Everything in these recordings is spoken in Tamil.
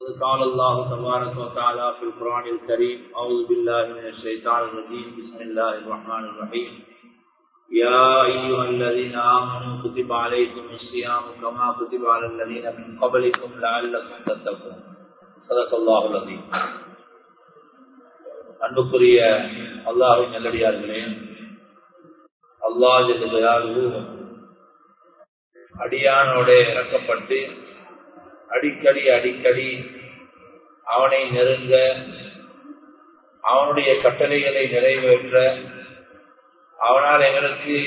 قال الله تبارك وتعالى في القرآن الكريم أعوذ بالله من الشيطان الرجيم بسم الله الرحمن الرحيم يا أيها الذين آمنوا كتب عليكم الصيام كما كتب على الذين من قبلكم لعلكم تتقون صدق الله العظيم அன்புக்குரிய அல்லாஹின் நல்லடியார்களே அல்லாஹ் அடியானோட இறக்கப்பட்டு அடிக்கடி அடிக்கடி அவனை நெருங்க அவனுடைய கட்டளைகளை நிறைவேற்ற அவனால் எங்களுக்கு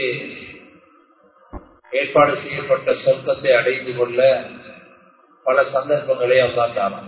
ஏற்பாடு செய்யப்பட்ட சொர்க்கத்தை அடைந்து கொள்ள பல சந்தர்ப்பங்களை அல்லா தாரான்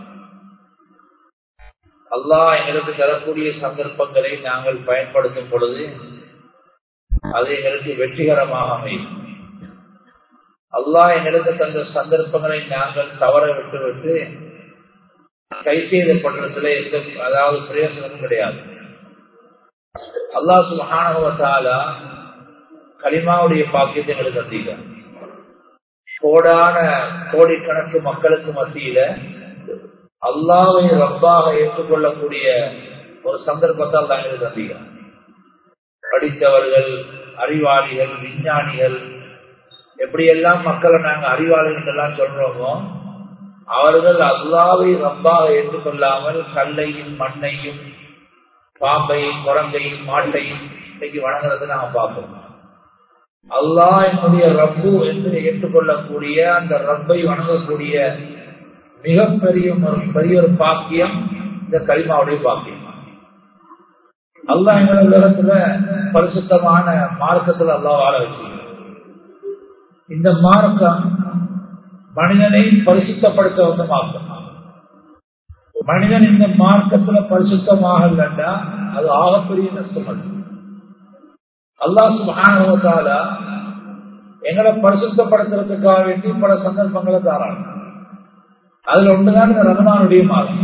அல்லாஹ் எங்களுக்கு தரக்கூடிய சந்தர்ப்பங்களை நாங்கள் பயன்படுத்தும் பொழுது அது எங்களுக்கு வெற்றிகரமாக அமையும் அல்லாஹ் எங்களுக்கு தந்த சந்தர்ப்பங்களை நாங்கள் தவற விட்டு விட்டு கை செய்தப்படுறதுல எந்த அதாவது பிரயோசனமும் கிடையாது அல்லாஹ் சுகானுவத்தாலா களிமாவுடைய பாக்கியத்தை எங்களுக்கு தந்தீங்க கோடான கோடிக்கணக்கு மக்களுக்கு மத்தியில அல்லாவை ரப்பாக ஏற்றுக்கொள்ளக்கூடிய ஒரு சந்தர்ப்பத்தை அல்லா எங்களுக்கு தந்தீங்க படித்தவர்கள் அறிவாளிகள் விஞ்ஞானிகள் எப்படியெல்லாம் மக்களை நாங்க அறிவாளிகள் எல்லாம் சொல்றோமோ அவர்கள் அல்லாவை ரப்பாக ஏற்றுக்கொள்ளாமல் கல்லையும் மண்ணையும் பாம்பையும் குரங்கையும் மாட்டையும் இன்னைக்கு வணங்குறதை நாம பார்ப்போம் அல்லாஹ் என்னுடைய ரப்பு என்று ஏற்றுக்கொள்ளக்கூடிய அந்த ரப்பை வணங்கக்கூடிய மிகப்பெரிய ஒரு பெரிய ஒரு பாக்கியம் இந்த கலிமாவுடைய பாக்கியம் அல்லாஹ் எங்களை உலகத்துல பரிசுத்தமான மார்க்கத்துல அல்லாஹ் வாழ வச்சுக்கிறோம் இந்த மார்க்கம் மனிதனை பரிசுத்தப்படுத்த வந்த மார்க்கம் மனிதன் இந்த மார்க்கத்துல பரிசுத்தமாகலன்னா அது ஆகப்பெரிய நஷ்டம் அது அல்லா சுபானுவத்தால எங்களை பரிசுத்தப்படுத்துறதுக்காக வேண்டி பல சந்தர்ப்பங்களை தாராங்க அதுல ஒன்றுதான் இந்த ரமதானுடைய மாதம்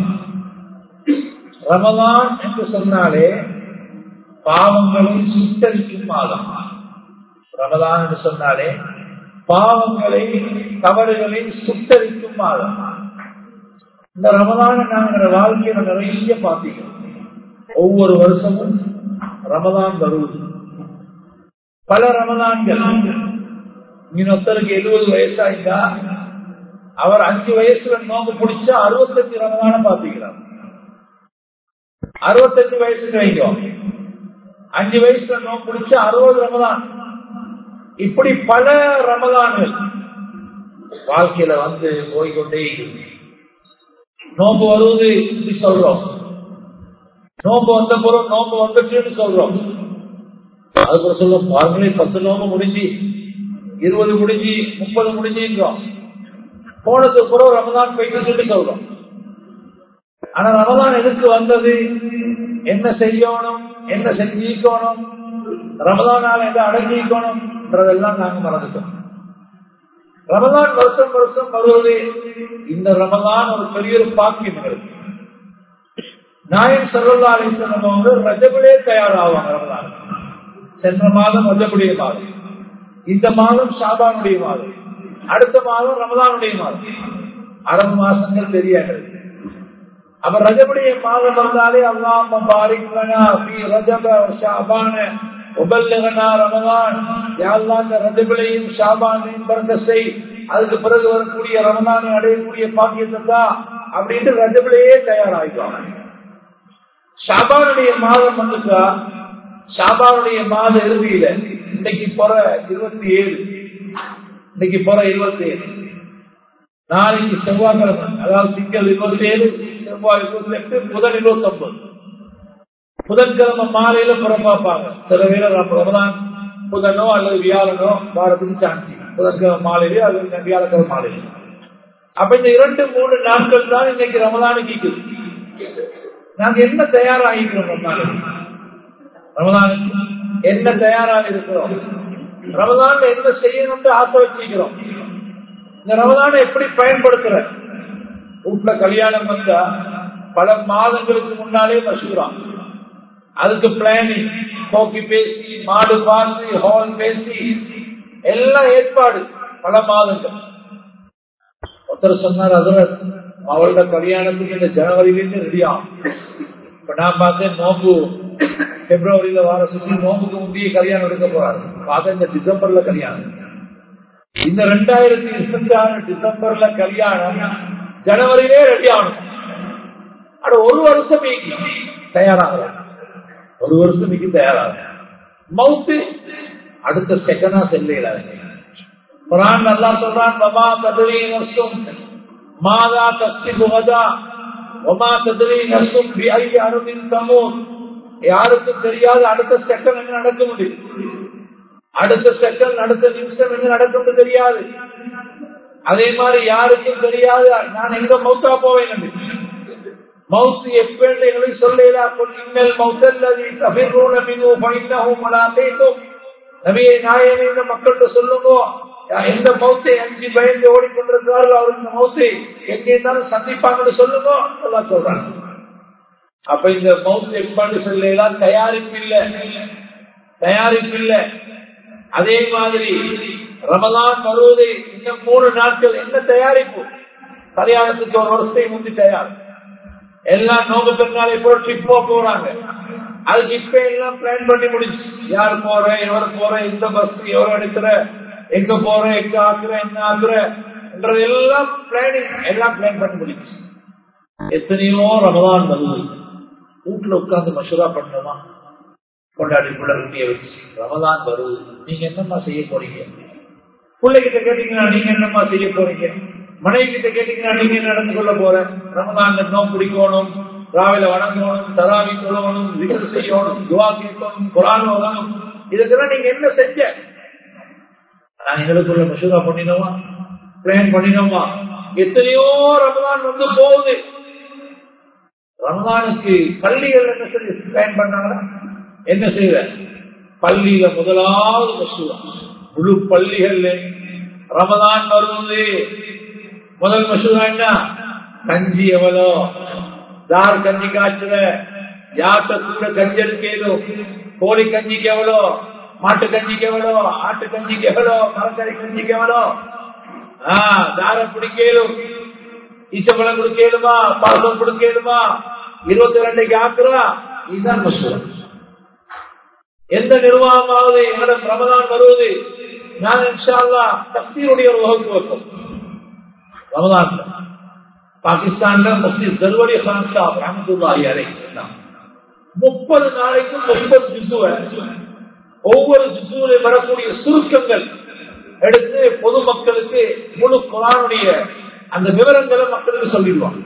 ரமதான் என்று சொன்னாலே பாவங்களை சுத்தரிக்கும் மாதம் ரமதான் என்று சொன்னாலே பாவங்களை தவறுகளை சுத்தரிக்கும் மாதம் இந்த ரமதான நாங்கிற வாழ்க்கையில நிறைய பார்த்தீங்க ஒவ்வொரு வருஷமும் ரமதான் வருவது பல ரமதான்கள் இன்னொருத்தருக்கு எழுபது வயசாயிட்டா அவர் அஞ்சு வயசுல நோம்பு பிடிச்சா அறுபத்தஞ்சு ரமதான பாத்துக்கிறார் அறுபத்தஞ்சு வயசுக்கு வைக்கும் அஞ்சு வயசுல நோம்பு பிடிச்சா அறுபது ரமதான் இப்படி பல ரமதான்கள் வாழ்க்கையில வந்து போய்கொண்டே நோம்பு வருவது இப்படி சொல்றோம் நோம்பு வந்த பிறகு நோம்பு வந்துச்சுன்னு சொல்றோம் அதுக்கு சொல்ல பாருங்களே பத்து நோம்பு முடிஞ்சு இருபது முடிஞ்சு முப்பது முடிஞ்சுன்றோம் போனதுக்கு பிறகு ரமதான் போயிட்டு சொல்லி சொல்றோம் ஆனா ரமதான் எதுக்கு வந்தது என்ன செய்யணும் என்ன செஞ்சிக்கணும் ரமதானால எதை அடங்கிக்கணும்ன்றதெல்லாம் நாங்க மறந்துட்டோம் ரமதான் வருஷம் வருஷம் வருவது இந்த ரமதான் ஒரு பெரிய ஒரு பாக்கியம் எங்களுக்கு நாயன் சல்லா அலிஸ்லாம் வந்து ரஜபிலே தயாராவாங்க ரமதான் சென்ற மாதம் ரஜபுடைய மாதம் இந்த மாதம் ஷாபானுடைய மாதம் அடுத்த மாதம் ரமதானுடைய மாதம் அரபு மாசங்கள் தெரியாது அப்ப ரஜபுடைய மாதம் வந்தாலே அல்லாம் பாரிக்லனா ரஜப ஷாபான உபல்லகனா ரமதான் யாரெல்லாம் இந்த ரஜபிலையும் ஷாபானையும் பிறந்த செய் அதுக்கு பிறகு வரக்கூடிய ரமதானை அடையக்கூடிய பாக்கியத்தை தான் அப்படின்ட்டு ரஜபிலேயே தயாராகிடுவாங்க ஷாபானுடைய மாதம் வந்துட்டா ஷாபானுடைய மாத இறுதியில இன்னைக்கு போற இருபத்தி ஏழு இன்னைக்கு போற இருபத்தி ஏழு நாளைக்கு செவ்வாய்க்கிழமை அதாவது திங்கள் இருபத்தி ஏழு செவ்வாய் இருபத்தி எட்டு புதன் இருபத்தி ஒன்பது புதன்கிழமை மாலையில புறப்பாப்பாங்க சில பேர் ரமதான் புதனோ அல்லது வியாழனோ வாரத்துக்கு சாந்தி புதன்கிழமை மாலையிலே அல்லது வியாழக்கிழமை மாலையில அப்ப இந்த இரண்டு மூணு நாட்கள் தான் இன்னைக்கு ரமதானுக்கு இருக்குது நாங்க என்ன தயாராகிக்கிறோம் ரமதானுக்கு ரமதானுக்கு என்ன தயாராக இருக்கிறோம் ரமதான்ல என்ன செய்யணும்னு ஆசை வச்சுக்கிறோம் இந்த ரமதானை எப்படி பயன்படுத்துற வீட்டுல கல்யாணம் வந்தா பல மாதங்களுக்கு முன்னாலே மசூரா அதுக்கு பிளானிங் போக்கி பேசி மாடு பார்த்து ஹால் பேசி எல்லாம் ஏற்பாடு பல மாதங்கள் ஒருத்தர் சொன்னார் அதுல அவளோட கல்யாணத்துக்கு இந்த ஜனவரியிலிருந்து ரெடி ஆகும் இப்ப நான் பார்த்தேன் நோம்பு பிப்ரவரியில வார சுற்றி நோம்புக்கு முந்தைய கல்யாணம் எடுக்க போறாரு பார்த்தா இந்த டிசம்பர்ல கல்யாணம் இந்த ரெண்டாயிரத்தி இருபத்தி ஆறு டிசம்பர்ல கல்யாணம் ஜனவரியிலே ரெடி ஆகணும் ஆனா ஒரு வருஷம் மீக்கி தயாராக ஒரு வருஷம் மீக்கி தயாராக மவுத்து அடுத்த செகண்டா செல்ல குரான் நல்லா சொல்றான் பமா ததுரி நர்சும் மாதா தஸ்தி புகதா ஒமா ததுரி நர்சும் விஐ அருமின் தமூர் யாருக்கும் தெரியாது அடுத்த செகண்ட் என்ன நடக்க முடியும் அடுத்த செகண்ட் அடுத்த நிமிஷம் என்ன நடக்கும் தெரியாது அதே மாதிரி யாருக்கும் தெரியாது நான் எங்க மௌத்தா போவேன் மவுத்து எப்பேண்டு எங்களுக்கு சொல்லலா இன்னல் மௌத்தல்லதி தபிர்ரூன மினு ஃபைன்னஹு முலாகீகும் நபியே நாயகமே இந்த மக்கள்கிட்ட சொல்லுங்க எந்த மௌத்தை அஞ்சு பயந்து ஓடிக்கொண்டிருக்கிறார்கள் அவர் இந்த மௌத்தை எங்கே இருந்தாலும் சந்திப்பாங்கன்னு சொல்லுங்க எல்லாம் சொல்றாங்க அப்ப இந்த மவுத் எப்பாண்டு சொல்லலாம் தயாரிப்பு இல்லை தயாரிப்பு இல்லை அதே மாதிரி ரமதான் வருவது இன்னும் மூணு நாட்கள் என்ன தயாரிப்பு கல்யாணத்துக்கு ஒரு வருஷத்தை முந்தி தயார் எல்லாம் நோக்கு பெருநாளை போல ட்ரிப் போறாங்க அதுக்கு இப்ப எல்லாம் பிளான் பண்ணி முடிச்சு யார் போற எவர் போற இந்த பஸ் எவர் எடுக்கிற எங்க போற எங்க ஆக்குற என்ன ஆக்குற என்றது எல்லாம் பிளானிங் எல்லாம் பிளான் பண்ணி முடிச்சு எத்தனையோ ரமதான் வருது வீட்டுல உட்கார்ந்து மசூரா பண்ணணுமா கொண்டாடி பிள்ளைய வச்சு ரமதான் வருது நீங்க என்னம்மா செய்ய போறீங்க பிள்ளைகிட்ட கேட்டீங்கன்னா நீங்க என்னம்மா செய்ய போறீங்க மனைவி கிட்ட கேட்டீங்கன்னா நீங்க என்ன நடந்து கொள்ள போற ரமதான் நோம் பிடிக்கணும் ராவில வணங்கணும் தராவி சொல்லணும் விக்கல் செய்யணும் துவா கேட்கணும் குரான் ஓதணும் இதுக்கெல்லாம் நீங்க என்ன செஞ்ச நான் எங்களுக்குள்ள மசூரா பண்ணினோமா பிளான் பண்ணினோமா எத்தனையோ ரமதான் வந்து போகுது ரமதானுக்கு பள்ளிகள் என்ன சொல்லி பிளான் பண்ணாங்களா என்ன செய்யற பள்ளியில முதலாவது மசூரா முழு பள்ளிகள்ல ரமதான் வருவது முதல் மசூரா என்ன கஞ்சி எவ்வளோ தார் கஞ்சி காய்ச்சல யாத்த கூட கஞ்சி எடுக்கலும் கோழி கஞ்சிக்கு எவ்வளோ மாட்டு கஞ்சிக்கு எவ்வளோ ஆட்டு கஞ்சிக்கு எவ்வளோ மரக்கறி கஞ்சிக்கு எவ்வளோ ஆஹ் தார பிடிக்கலும் ஈச்சப்பழம் கொடுக்கலுமா பாசம் கொடுக்கலுமா இருபத்தி ரெண்டைக்கு ஆக்குறா இதுதான் மசூரா எந்த நிர்வாகமாவது எங்களிடம் ரமதான் வருவது நான் இன்ஷால்லா தப்சீருடைய ஒரு வகுப்பு வைப்போம் ரமதான்ல பாகிஸ்தான்ல முஃப்தி சர்வடி கான் சாப் ரஹமத்துல்லாஹி அலைஹி முப்பது நாளைக்கு முப்பது ஜிசுவ ஒவ்வொரு ஜிசுவிலே வரக்கூடிய சுருக்கங்கள் எடுத்து பொதுமக்களுக்கு முழு குரானுடைய அந்த விவரங்களை மக்களுக்கு சொல்லிடுவாங்க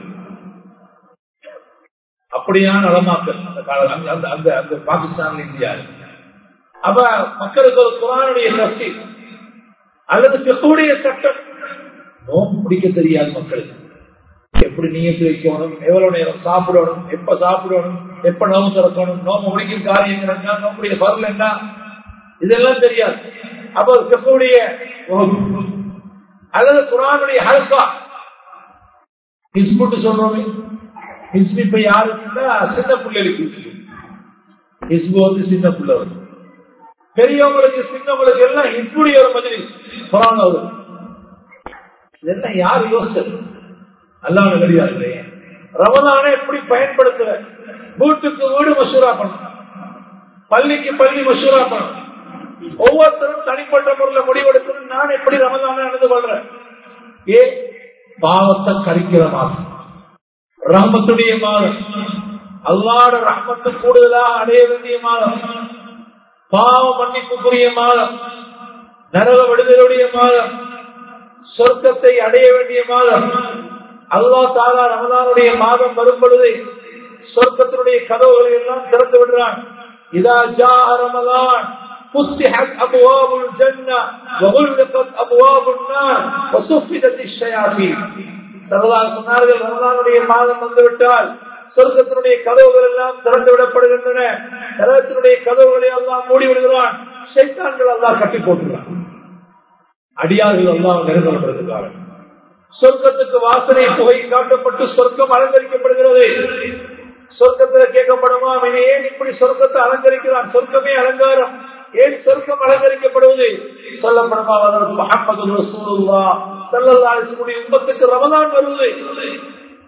அப்படியான நடமாக்கள் அந்த கால அந்த அந்த அந்த பாகிஸ்தான் இந்தியாவில் அப்ப மக்களுக்கு ஒரு குரானுடைய சக்தி அல்லது செக்கூடிய சட்டம் நோம்பு பிடிக்க தெரியாது மக்களுக்கு எப்படி நீயத்து வைக்கணும் எவ்வளவு நேரம் சாப்பிடணும் எப்ப சாப்பிடணும் எப்ப நோம்பு திறக்கணும் நோம்பு முடிக்கும் காரியம் என்ன நோம்புடைய பருள் என்ன இதெல்லாம் தெரியாது அப்ப செக்கூடிய அல்லது குரானுடைய ஹல்கா ஹிஸ்புட்டு சொல்றோமே ஹிஸ்பு இப்ப யாருக்குன்னா சின்ன பிள்ளைகளுக்கு ஹிஸ்பு வந்து சின்ன பிள்ளை வரும் பெரியவங்களுக்கு சின்னவங்களுக்கு எல்லாம் இப்படி ஒரு மதிரி குரான் வரும் இதெல்லாம் யார் யோசிச்சது அல்லாத கிடையாது ரமதான எப்படி பயன்படுத்துற வீட்டுக்கு வீடு மசூரா பண்ணும் பள்ளிக்கு பள்ளி மசூரா பண்ணும் ஒவ்வொருத்தரும் தனிப்பட்ட முறையில் முடிவெடுக்கணும் நான் எப்படி ரமதான நடந்து கொள்றேன் ஏ பாவத்தை கரிக்கிற மாசம் ரஹமத்துடைய மாதம் அல்லாட ரஹமத்து கூடுதலாக அடைய வேண்டிய மாதம் பாவ மன்னிப்புக்குரிய மாதம் நரக விடுதலுடைய மாதம் சொர்க்கத்தை அடைய வேண்டிய மாதம் அல்லா தாலா ரமதானுடைய மாதம் வரும் பொழுது சொர்க்கத்தினுடைய கதவுகளை எல்லாம் திறந்து விடுறான் இதா ஜா ரமதான் فتحت ابواب الجنه وغلقت ابواب النار وصفدت الشياطين சொன்னார்கள் ரமதானுடைய மாதம் வந்துவிட்டால் சொர்க்கத்தினுடைய கதவுகள் எல்லாம் திறந்து விடப்படுகின்றன நரகத்தினுடைய கதவுகளை எல்லாம் மூடி விடுகிறான் சைத்தான்கள் எல்லாம் கட்டி போட்டுகிறான் அடியார்கள் எல்லாம் நெருங்கப்படுகிறார் சொர்க்கத்துக்கு வாசனை புகை காட்டப்பட்டு சொர்க்கம் அலங்கரிக்கப்படுகிறது சொர்க்கத்தில் கேட்கப்படுமா ஏன் இப்படி சொர்க்கத்தை அலங்கரிக்கிறான் சொர்க்கமே அலங்காரம் ஏன் சொர்க்கம் அலங்கரிக்கப்படுவது சொல்லப்படுமா முகமது ரசூலுல்லா சல்லல்லாஹு உம்மத்துக்கு ரமதான் வருவது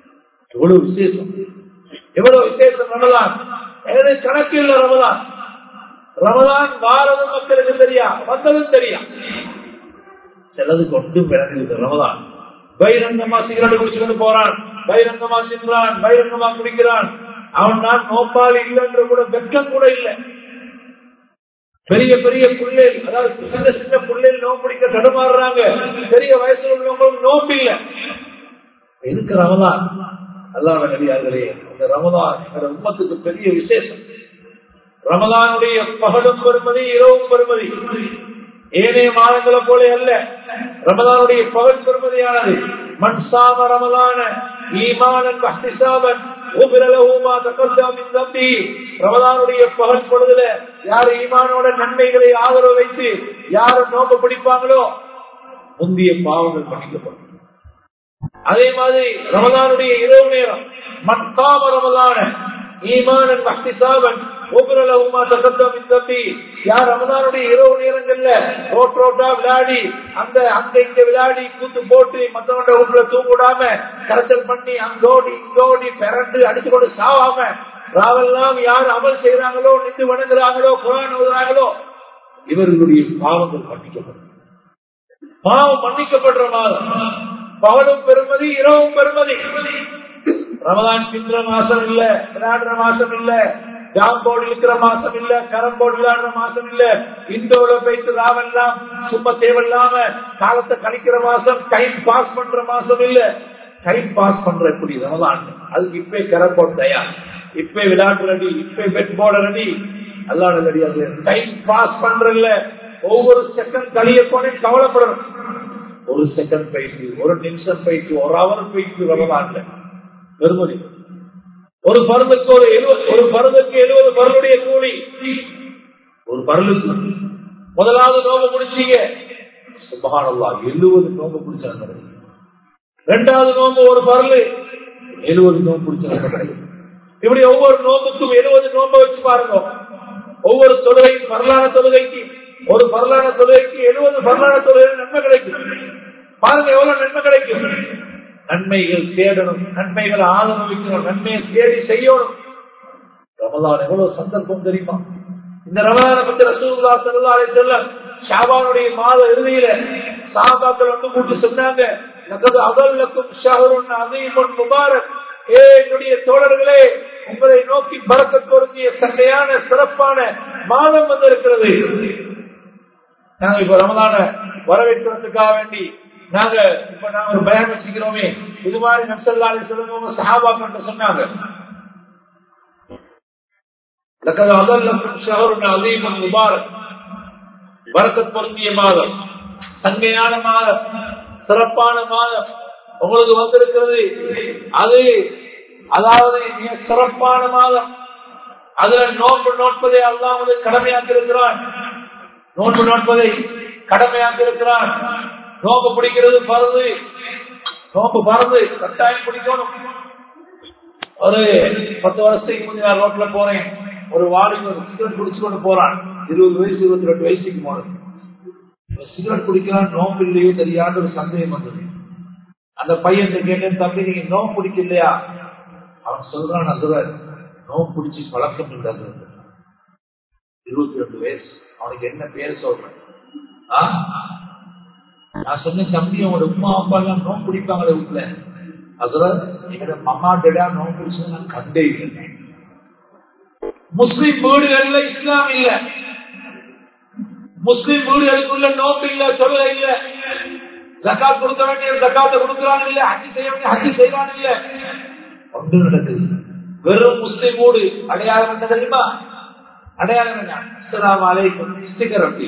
எவ்வளவு விசேஷம் எவ்வளவு விசேஷம் ரமதான் எங்களுக்கு கணக்கு இல்ல ரமதான் ரமதான் வாரதும் மக்களுக்கு தெரியா வந்ததும் தெரியா சிலது கொண்டு விளங்குது ரமதான் பகிரங்கமா சிகரெட் குடிச்சுட்டு போறான் பகிரங்கமா தின்றான் பகிரங்கமா குடிக்கிறான் அவன் நான் நோப்பால் இல்லைன்ற கூட வெக்கம் கூட இல்லை பெரிய பெரிய புள்ளேல் அதாவது சின்ன சின்ன புள்ளேல் நோம்பு பிடிக்க தடுமாறுறாங்க பெரிய வயசுல உள்ளவங்களுக்கு நோம்பு இல்லை எதுக்கு ரமதான் அல்லாத நடிகார்களே இந்த ரமதான் எங்க உம்மத்துக்கு பெரிய விசேஷம் ரமதானுடைய பகலும் பெருமதி இரவும் பெருமதி ஏனைய மாதங்களை போல அல்ல ரமதானுடைய பகல் பெருமதியானது மண்சாம ரமதான ஈமானன் பக்திசாமன் ரமதானுடைய பகல் பொழுதுல யார் ஈமானோட நன்மைகளை ஆதரவு வைத்து யாரும் நோக்க பிடிப்பாங்களோ முந்திய பாவங்கள் மன்னிக்கப்படும் அதே மாதிரி ரமதானுடைய இரவு நேரம் மத்தாம ரமதான ஈமானன் பக்திசாமன் ஒவ்வொருமா தகத்தம் தம்பி யார் ரமதானுடைய இரவு நேரங்கள்ல ரோட் ரோட்டா விளையாடி அந்த அங்க இங்க விளையாடி கூத்து போட்டு மத்தவங்க வீட்டுல தூங்கிடாம கரைச்சல் பண்ணி அங்கோடி இங்கோடி பிறண்டு அடிச்சு கொண்டு சாவாம ராவெல்லாம் யார் அமல் செய்யறாங்களோ நின்று வணங்குறாங்களோ குரான் ஓதுறாங்களோ இவர்களுடைய பாவங்கள் மன்னிக்கப்படும் பாவம் மன்னிக்கப்படுற மாதம் பகலும் பெருமதி இரவும் பெருமதி ரமதான் பின்ற மாசம் இல்ல விளையாடுற மாசம் இல்ல ஜாம் போர்டு இருக்கிற மாசம் இல்ல கரம் போர்டு விளையாடுற மாசம் இல்ல இந்தோட போயிட்டு ராவெல்லாம் சும்மா தேவையில்லாம காலத்தை கழிக்கிற மாசம் டைம் பாஸ் பண்ற மாசம் இல்ல டைம் பாஸ் பண்ற எப்படி ரமதான் அதுக்கு இப்பே கரம் போர்டு தயார் இப்பே விளையாட்டு ரெடி இப்பே பெட் போர்டு ரெடி அல்லாட ரெடியாக டைம் பாஸ் பண்றல ஒவ்வொரு செகண்ட் கழிய போனே கவலைப்படணும் ஒரு செகண்ட் போயிட்டு ஒரு நிமிஷம் போயிட்டு ஒரு அவர் போயிட்டு ரமதான்ல பெருமதி ஒரு பருந்துக்கு ஒரு எழுபது ஒரு பருந்துக்கு எழுபது பருளுடைய கூலி ஒரு பருளுக்கு முதலாவது நோம்பு முடிச்சீங்க சுபகானல்லா எழுபது நோம்பு பிடிச்சாங்க ரெண்டாவது நோம்பு ஒரு பருளு எழுபது நோம்பு பிடிச்சாங்க இப்படி ஒவ்வொரு நோம்புக்கும் எழுபது நோம்பு வச்சு பாருங்க ஒவ்வொரு தொழுகைக்கும் வரலான தொழுகைக்கு ஒரு பரலான தொழுகைக்கு எழுபது பரலான தொழுகை நன்மை கிடைக்கும் பாருங்க எவ்வளவு நன்மை கிடைக்கும் நன்மைகள் தேடணும் நன்மைகளை ஆதரவிக்கணும் நன்மையை தேடி செய்யணும் ரமலான் எவ்வளவு சந்தர்ப்பம் தெரியுமா இந்த ரமலான பத்தி ரசூல்லா செல்லாலே செல்ல ஷாபானுடைய மாத இறுதியில சாபாக்கள் வந்து கூட்டு சொன்னாங்க அகல்லக்கும் ஷஹருன் அதீமுன் முபாரக் ஏ என்னுடைய தோழர்களே உங்களை நோக்கி பறக்க பொருந்திய சண்டையான சிறப்பான மாதம் வந்திருக்கிறது நாங்க இப்ப ரமதான வரவேற்கிறதுக்காக வேண்டி நாங்க இப்ப நாங்க ஒரு பயன் வச்சுக்கிறோமே இது மாதிரி நக்சல்லாலே சொல்லுங்க சஹாபாக்கள் சொன்னாங்க வரக்கத் பொருந்திய மாதம் சங்கையான மாதம் சிறப்பான மாதம் உங்களுக்கு வந்திருக்கிறது அது அதாவது மிக சிறப்பான மாதம் அதுல நோன்பு நோட்பதை அல்லாமல் கடமையாக்கி இருக்கிறான் நோன்பு நோட்பதை கடமையாக்கி இருக்கிறான் நோம்பு பிடிக்கிறது பறந்து நோம்பு பறந்து கட்டாயம் பிடிக்கணும் ஒரு பத்து வருஷத்துக்கு முந்தைய நான் ரோட்ல போறேன் ஒரு வாலிபர் சிகரெட் குடிச்சு கொண்டு போறான் இருபது வயசு இருபத்தி ரெண்டு வயசுக்கு போனது சிகரெட் குடிக்கிறான் நோம்பு இல்லையோ தெரியாத ஒரு சந்தேகம் வந்தது அந்த பையன் கேட்டேன் தம்பி நீங்க நோம்பு பிடிக்கலையா அவன் சொல்றான் அதுதான் நோம்பு பிடிச்சி பழக்கம் இல்லாத இருபத்தி ரெண்டு வயசு அவனுக்கு என்ன பேர் சொல்றேன் நான் சொன்னேன் தம்பி அவனோட உமா அப்பா எல்லாம் நோம்பு பிடிப்பாங்களே வீட்டுல அதுல எங்களோட அம்மா டேடா நோம்பு பிடிச்சது நான் கண்டே இல்லை முஸ்லிம் வீடுகள்ல இஸ்லாம் இல்ல முஸ்லிம் வீடுகளுக்குள்ள நோம்பு இல்ல சொல்ல இல்ல ஜக்காத் கொடுக்க வேண்டிய ஜக்காத்தை கொடுக்கிறான் இல்ல ஹஜ்ஜி செய்ய வேண்டிய ஹஜ்ஜி செய்வான் இல்ல ஒன்று நடக்குது வெறும் முஸ்லிம் வீடு அடையாளம் என்ன தெரியுமா அடையாளம் என்ன அஸ்லாம் அலைக்கும் ஸ்டிக்கர் ஒட்டி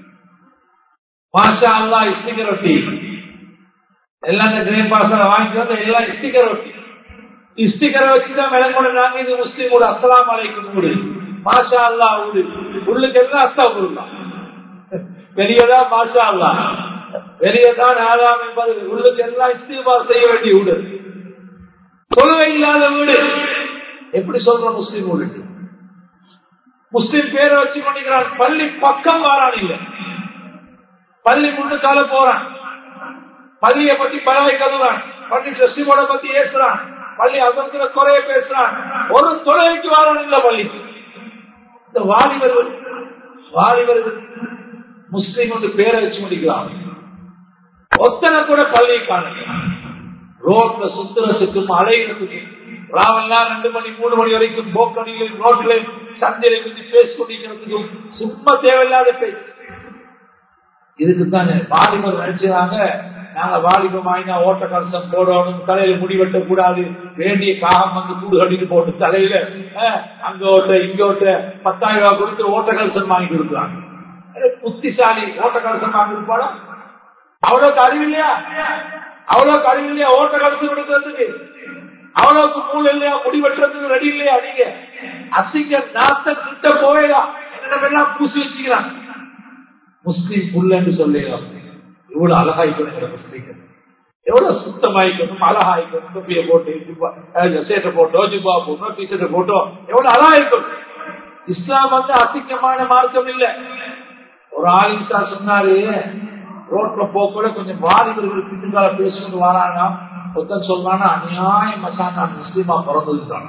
மாஷா அல்லா ஸ்டிக்கர் ஒட்டி எல்லாம் இந்த கிரேம் பாசல வாங்கிட்டு வந்து எல்லாம் ஸ்டிக்கர் ஒட்டி ஸ்டிக்கரை வச்சுதான் விளங்கணும் நாங்க இது முஸ்லீம் வீடு அஸ்லாம் அலைக்கும் வீடு மாஷா அல்லா வீடு உள்ளுக்கு எல்லாம் அஸ்தா வீடு பெரியதா மாஷா அல்லா பெரியதான் ஆதாம் என்பது உள்ளுக்கு எல்லாம் இஸ்திபார் செய்ய வேண்டிய வீடு தொழுகை இல்லாத வீடு எப்படி சொல்ற முஸ்லீம் வீடு முஸ்லீம் பேரை வச்சு பண்ணிக்கிறான் பள்ளி பக்கம் வாரான் இல்ல பள்ளி முன்னுக்கால போறான் பள்ளியை பத்தி பறவை கதுறான் பள்ளி சசிமோட பத்தி ஏசுறான் பள்ளி அதற்கு குறைய பேசுறான் ஒரு தொலைக்கு வாரான் இல்ல பள்ளி இந்த வாலிபர்கள் வாலிபர்கள் முஸ்லீம் வந்து பேரை வச்சு முடிக்கலாம் ஒத்தனை கூட பள்ளியை காணல ரோட்ல சுத்துறதுக்கும் அலைகிறதுக்கும் ராவெல்லாம் ரெண்டு மணி மூணு மணி வரைக்கும் போக்கடியில் ரோட்ல சந்தையில இருந்து பேசி கொண்டிருக்கிறதுக்கும் சும்மா தேவையில்லாத பேச்சு இதுக்கு தானே வாலிபர் நினைச்சாங்க நாங்க வாலிபம் ஆயினா ஓட்ட கலசம் போடணும் தலையில முடி வெட்ட கூடாது வேண்டிய காகம் வந்து கூடு கட்டிட்டு போட்டு தலையில அஹ், அங்க ஓட்ட இங்க ஓட்ட பத்தாயிரம் ரூபாய் கொடுத்து ஓட்ட கலசம் வாங்கி கொடுக்குறாங்க அட, புத்திசாலி ஓட்ட கலசம் வாங்கி கொடுப்பாடா அவ்வளவுக்கு அறிவு இல்லையா அவ்வளவுக்கு அறிவு இல்லையா ஓட்ட கலசம் கொடுக்கறதுக்கு அவ்வளவுக்கு மூளை இல்லையா முடி வெட்டுறதுக்கு ரெடி இல்லையா நீங்க அசிங்க நாத்த கிட்ட போவேடா என்னெல்லாம் பூசி வச்சுக்கிறாங்க முஸ்லீம் புள்ளன்னு சொல்லலாம் இவ்வளவு அழகாய்க்கணும் முஸ்லீம்கள் எவ்வளவு சுத்தமாயிக்கணும் அழகாய்க்கணும் தொப்பிய போட்டு ஜிப்பா- அஹ் சேட்டை போட்டோ ஜிப்பா போட்டோ டிஷர்ட்டை போட்டோ எவ்வளவு அழகாய்க்கணும் இஸ்லாம் வந்து அசிங்கமான மார்க்கம் இல்ல ஒரு ஆலிம்சா சொன்னாரு ரோட்ல போக்குள்ள கொஞ்சம் வாலிபர்கள் பின்னுக்கால பேசிட்டு வராங்க ஒருத்தன் சொல்றானா அநியாயம் மசான் நான் முஸ்லீமா பிறந்ததுதான்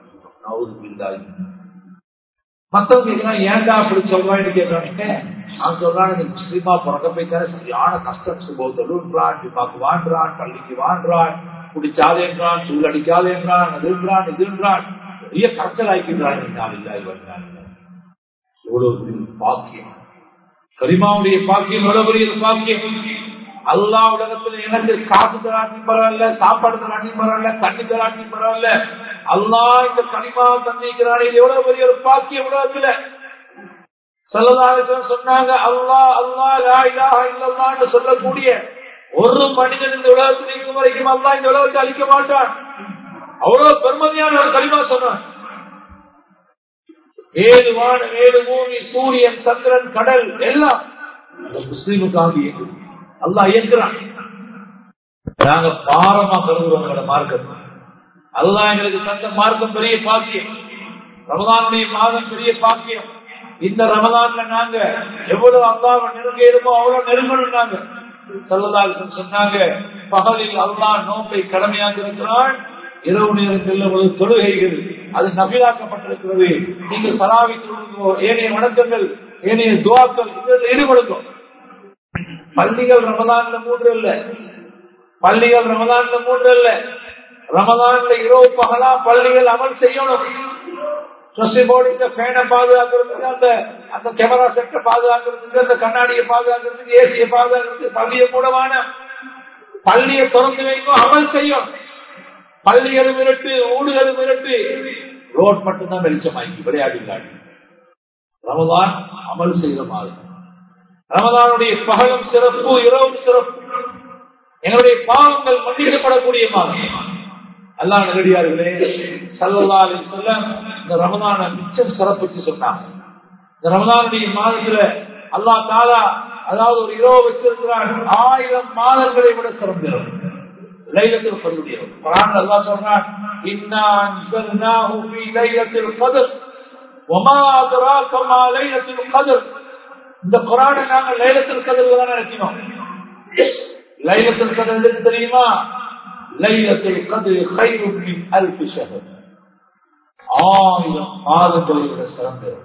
மத்தவங்க கேட்கலாம் ஏன்டா அப்படி சொல்றான்னு கேட்கறாங்க நான் சொல்றான் இந்த முஸ்லீமா பிறக்க போய்த்தாரு சரியான கஷ்டம் சுபோத்தலுன்றான் ஜிமாக்கு வாண்டுறான் பள்ளிக்கு வாண்டுறான் குடிச்சாதேன்றான் சூழ் அடிக்காதேன்றான் அதுன்றான் இதுன்றான் பெரிய கச்சல் ஆக்கின்றான் இல்லாய் வந்தாங்க எவ்வளவு பெரிய பாக்கியம் கரிமாவுடைய பாக்கியம் எவ்வளவு பெரிய பாக்கியம் அல்லா உலகத்துல எனக்கு காசு தராட்டி பரவாயில்ல சாப்பாடு தராட்டி பரவாயில்ல தண்ணி தராட்டி பரவாயில்ல அல்லா இந்த கனிமா தந்திக்கிறானே இது எவ்வளவு பெரிய ஒரு பாக்கியம் உலகத்துல சொல்லதாரத்தில் சொன்னாங்க அல்லா அல்லா லா இலாஹ இல்லல்லான்னு சொல்லக்கூடிய ஒரு மனிதன் இந்த உலகத்தில் இருக்கும் வரைக்கும் அல்லா இந்த உலகத்தை அழிக்க மாட்டான் அவ்வளவு பெருமதியான ஒரு கனிமா சொன்னான் ஏழு வானம் ஏழு பூமி சூரியன் சந்திரன் கடல் எல்லாம் இந்த முஸ்லீமுக்காக இயங்குது அல்லாஹ் இயக்குறான் நாங்க பாரமா கருதுறோம் எங்களோட மார்க்கம் அதுதான் எங்களுக்கு தந்த மார்க்கம் பெரிய பாக்கியம் ரமதானுடைய மாதம் பெரிய பாக்கியம் இந்த ரமதான்ல நாங்க எவ்வளவு அல்லாஹ் நெருங்க இருமோ அவ்வளவு நெருங்கணும் நாங்க சொல்லலால் சொன்னாங்க பகலில் அல்லாஹ் நோக்கை கடமையாக இருக்கிறான் இரவு நேரத்தில் ஒரு தொழுகைகள் அது நபிலாக்கப்பட்டிருக்கிறது நீங்கள் சலாவி தொழுங்கோ ஏனைய வணக்கங்கள் ஏனைய துவாக்கள் இதில் ஈடுபடுங்கோ பள்ளிகள் ரமதான்ல மூன்று இல்ல பள்ளிகள் ரமதான்ல மூன்று இல்ல ரமதான்ல இரவு பகலா பள்ளிகள் அமல் செய்யணும் சுசி போர்டு இந்த ஃபேனை பாதுகாக்கிறதுக்கு அந்த அந்த கேமரா செட்டை பாதுகாக்கிறதுக்கு அந்த கண்ணாடியை பாதுகாக்கிறதுக்கு ஏசியை பாதுகாக்கிறதுக்கு பள்ளியை கூடவான பள்ளியை திறந்து வைக்கும் அமல் செய்யும் பள்ளிகள் மிரட்டு ஊடுகள் மிரட்டு ரோட் மட்டும்தான் வெளிச்சமாக்கி விளையாடுகிறாள் ரமதான் அமல் செய்த மாதிரி ரமதானுடைய பகலும் சிறப்பு இரவும் சிறப்பு எங்களுடைய பாவங்கள் மன்னிக்கப்படக்கூடிய மாதம் அல்லா நெகடியார்களே சல்லல்லா அலி சொல்ல இந்த ரமதான மிச்சம் சிறப்பிச்சு சொன்னாங்க இந்த ரமதானுடைய மாதத்துல அல்லா தாலா அதாவது ஒரு இரவு வச்சிருக்கிறார் ஆயிரம் மாதங்களை விட சிறந்தது லைலத்தில் பதிவுடையவர் குரான் அல்லா சொல்றான் இன்னா அன்சல்னாஹு ஃபீ லைலத்தில் கத்ர் வமா அத்ராக மா லைலத்துல் கத்ர் இந்த குரானை நாங்க லைலத்தில் கதிர்ல தான் நினைக்கணும் லைலத்தில் கதிர் எதுக்கு தெரியுமா லைலத்தில் கதிர் ஹைரும் மின் அல்ஃபி ஷஹர் ஆயிரம் மாதங்களை விட சிறந்தது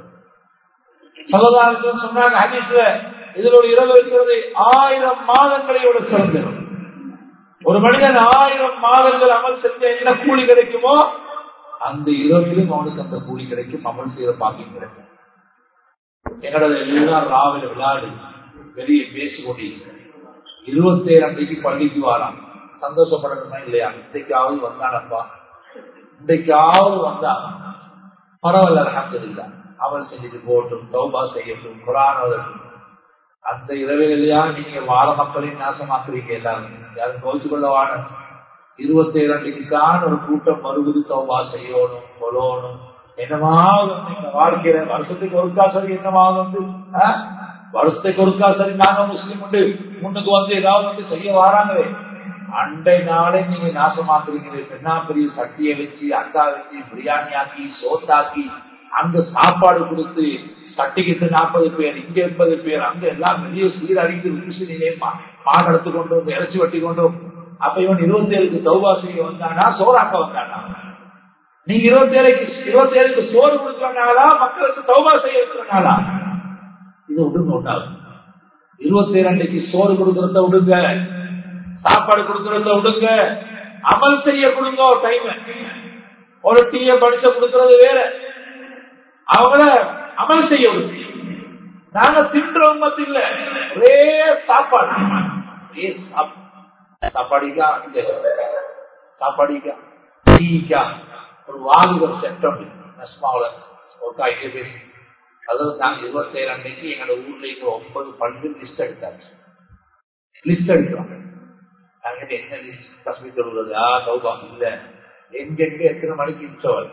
சல்லல்லாஹு சொன்னாங்க ஹதீஸ்ல இதுல ஒரு இரவு இருக்கிறது ஆயிரம் மாதங்களை விட சிறந்தது ஒரு மனிதன் ஆயிரம் மாதங்கள் அமல் செஞ்ச என்ன கூலி கிடைக்குமோ அந்த இரவிலும் அவனுக்கு அந்த கூலி கிடைக்கும் அமல் செய்யற பாக்கியம் கிடைக்கும் எங்களோட எல்லாம் ராவில விளையாடு வெளியே பேசிக்கொண்டு இருபத்தேழு அன்றைக்கு பள்ளிக்கு வாரான் சந்தோஷப்படணுமா இல்லையா இன்றைக்காவது வந்தானப்பா இன்றைக்காவது வந்தான் பரவாயில்ல அலமதுல்லா அவன் செஞ்சுட்டு போட்டும் சௌபா செய்யட்டும் குரான் ஓதட்டும் அந்த இரவிலையா நீங்க வாழ மக்களையும் நாசமாக்குறீங்க எல்லாரும் யாரும் கோச்சு கொள்ள வாழ இருபத்தேழு அன்றைக்கு தான் ஒரு கூட்டம் மறுபடி சௌபா செய்யணும் கொள்ளணும் என்னமாவது வந்து எங்க வாழ்க்கையில வருஷத்துக்கு ஒருக்கா சரி என்னமாவது வந்து ஆ? வருஷத்துக்கு ஒருக்கா சரி நாங்க முஸ்லீம் உண்டு முன்னுக்கு வந்து ஏதாவது வந்து செய்ய வராங்களே அண்டை நாளே நீங்க நாசமாக்குறீங்களே பெண்ணா பெரிய சட்டியை வச்சு அக்கா வச்சு பிரியாணி ஆக்கி சோத்தாக்கி அங்க சாப்பாடு கொடுத்து சட்டிக்கிட்டு நாற்பது பேர் இங்க எண்பது பேர் அங்க எல்லாம் வெளியே சீரழித்து வீசி நீங்க மாடு எடுத்து கொண்டு வந்து இறைச்சி வெட்டி கொண்டு அப்ப இவன் இருபத்தி ஏழுக்கு தௌபா செய்ய வந்தானா சோறாக்க வந்தானா நீங்க இருபத்தி ஏழுக்கு இருபத்தி ஏழுக்கு சோறு கொடுக்கறனாலா மக்களுக்கு தௌபா செய்ய வைக்கிறனாலா இது விடுங்க ஒன்றாகும் இருபத்தி இரண்டுக்கு சோறு கொடுக்கறத விடுங்க சாப்பாடு கொடுக்கறத விடுங்க அமல் செய்ய கொடுங்க ஒரு டைம் ஒரு டீய படிச்ச கொடுக்கறது வேற அவங்கள அமல் செய்ய விடுங்க நாங்க தின்றவங்க இல்ல ஒரே சாப்பாடு ஒரே சாப்பாடிக்கா சாப்பாடிக்கா டீக்கா ஒரு வாலிபர் செட்டம் நஸ்மாவில் ஒரு காய்கறி பேசி அதாவது நாங்க இருபத்தி ஏழு அன்னைக்கு எங்களோட ஊர்ல இருக்கிற ஒன்பது பல்லு லிஸ்ட் எடுத்தாச்சு லிஸ்ட் எடுக்கிறோம் நாங்க என்ன லிஸ்ட் தஸ்மி சொல்றதா சௌபா இல்ல எங்கெங்க எத்தனை மணிக்கு இன்சவர்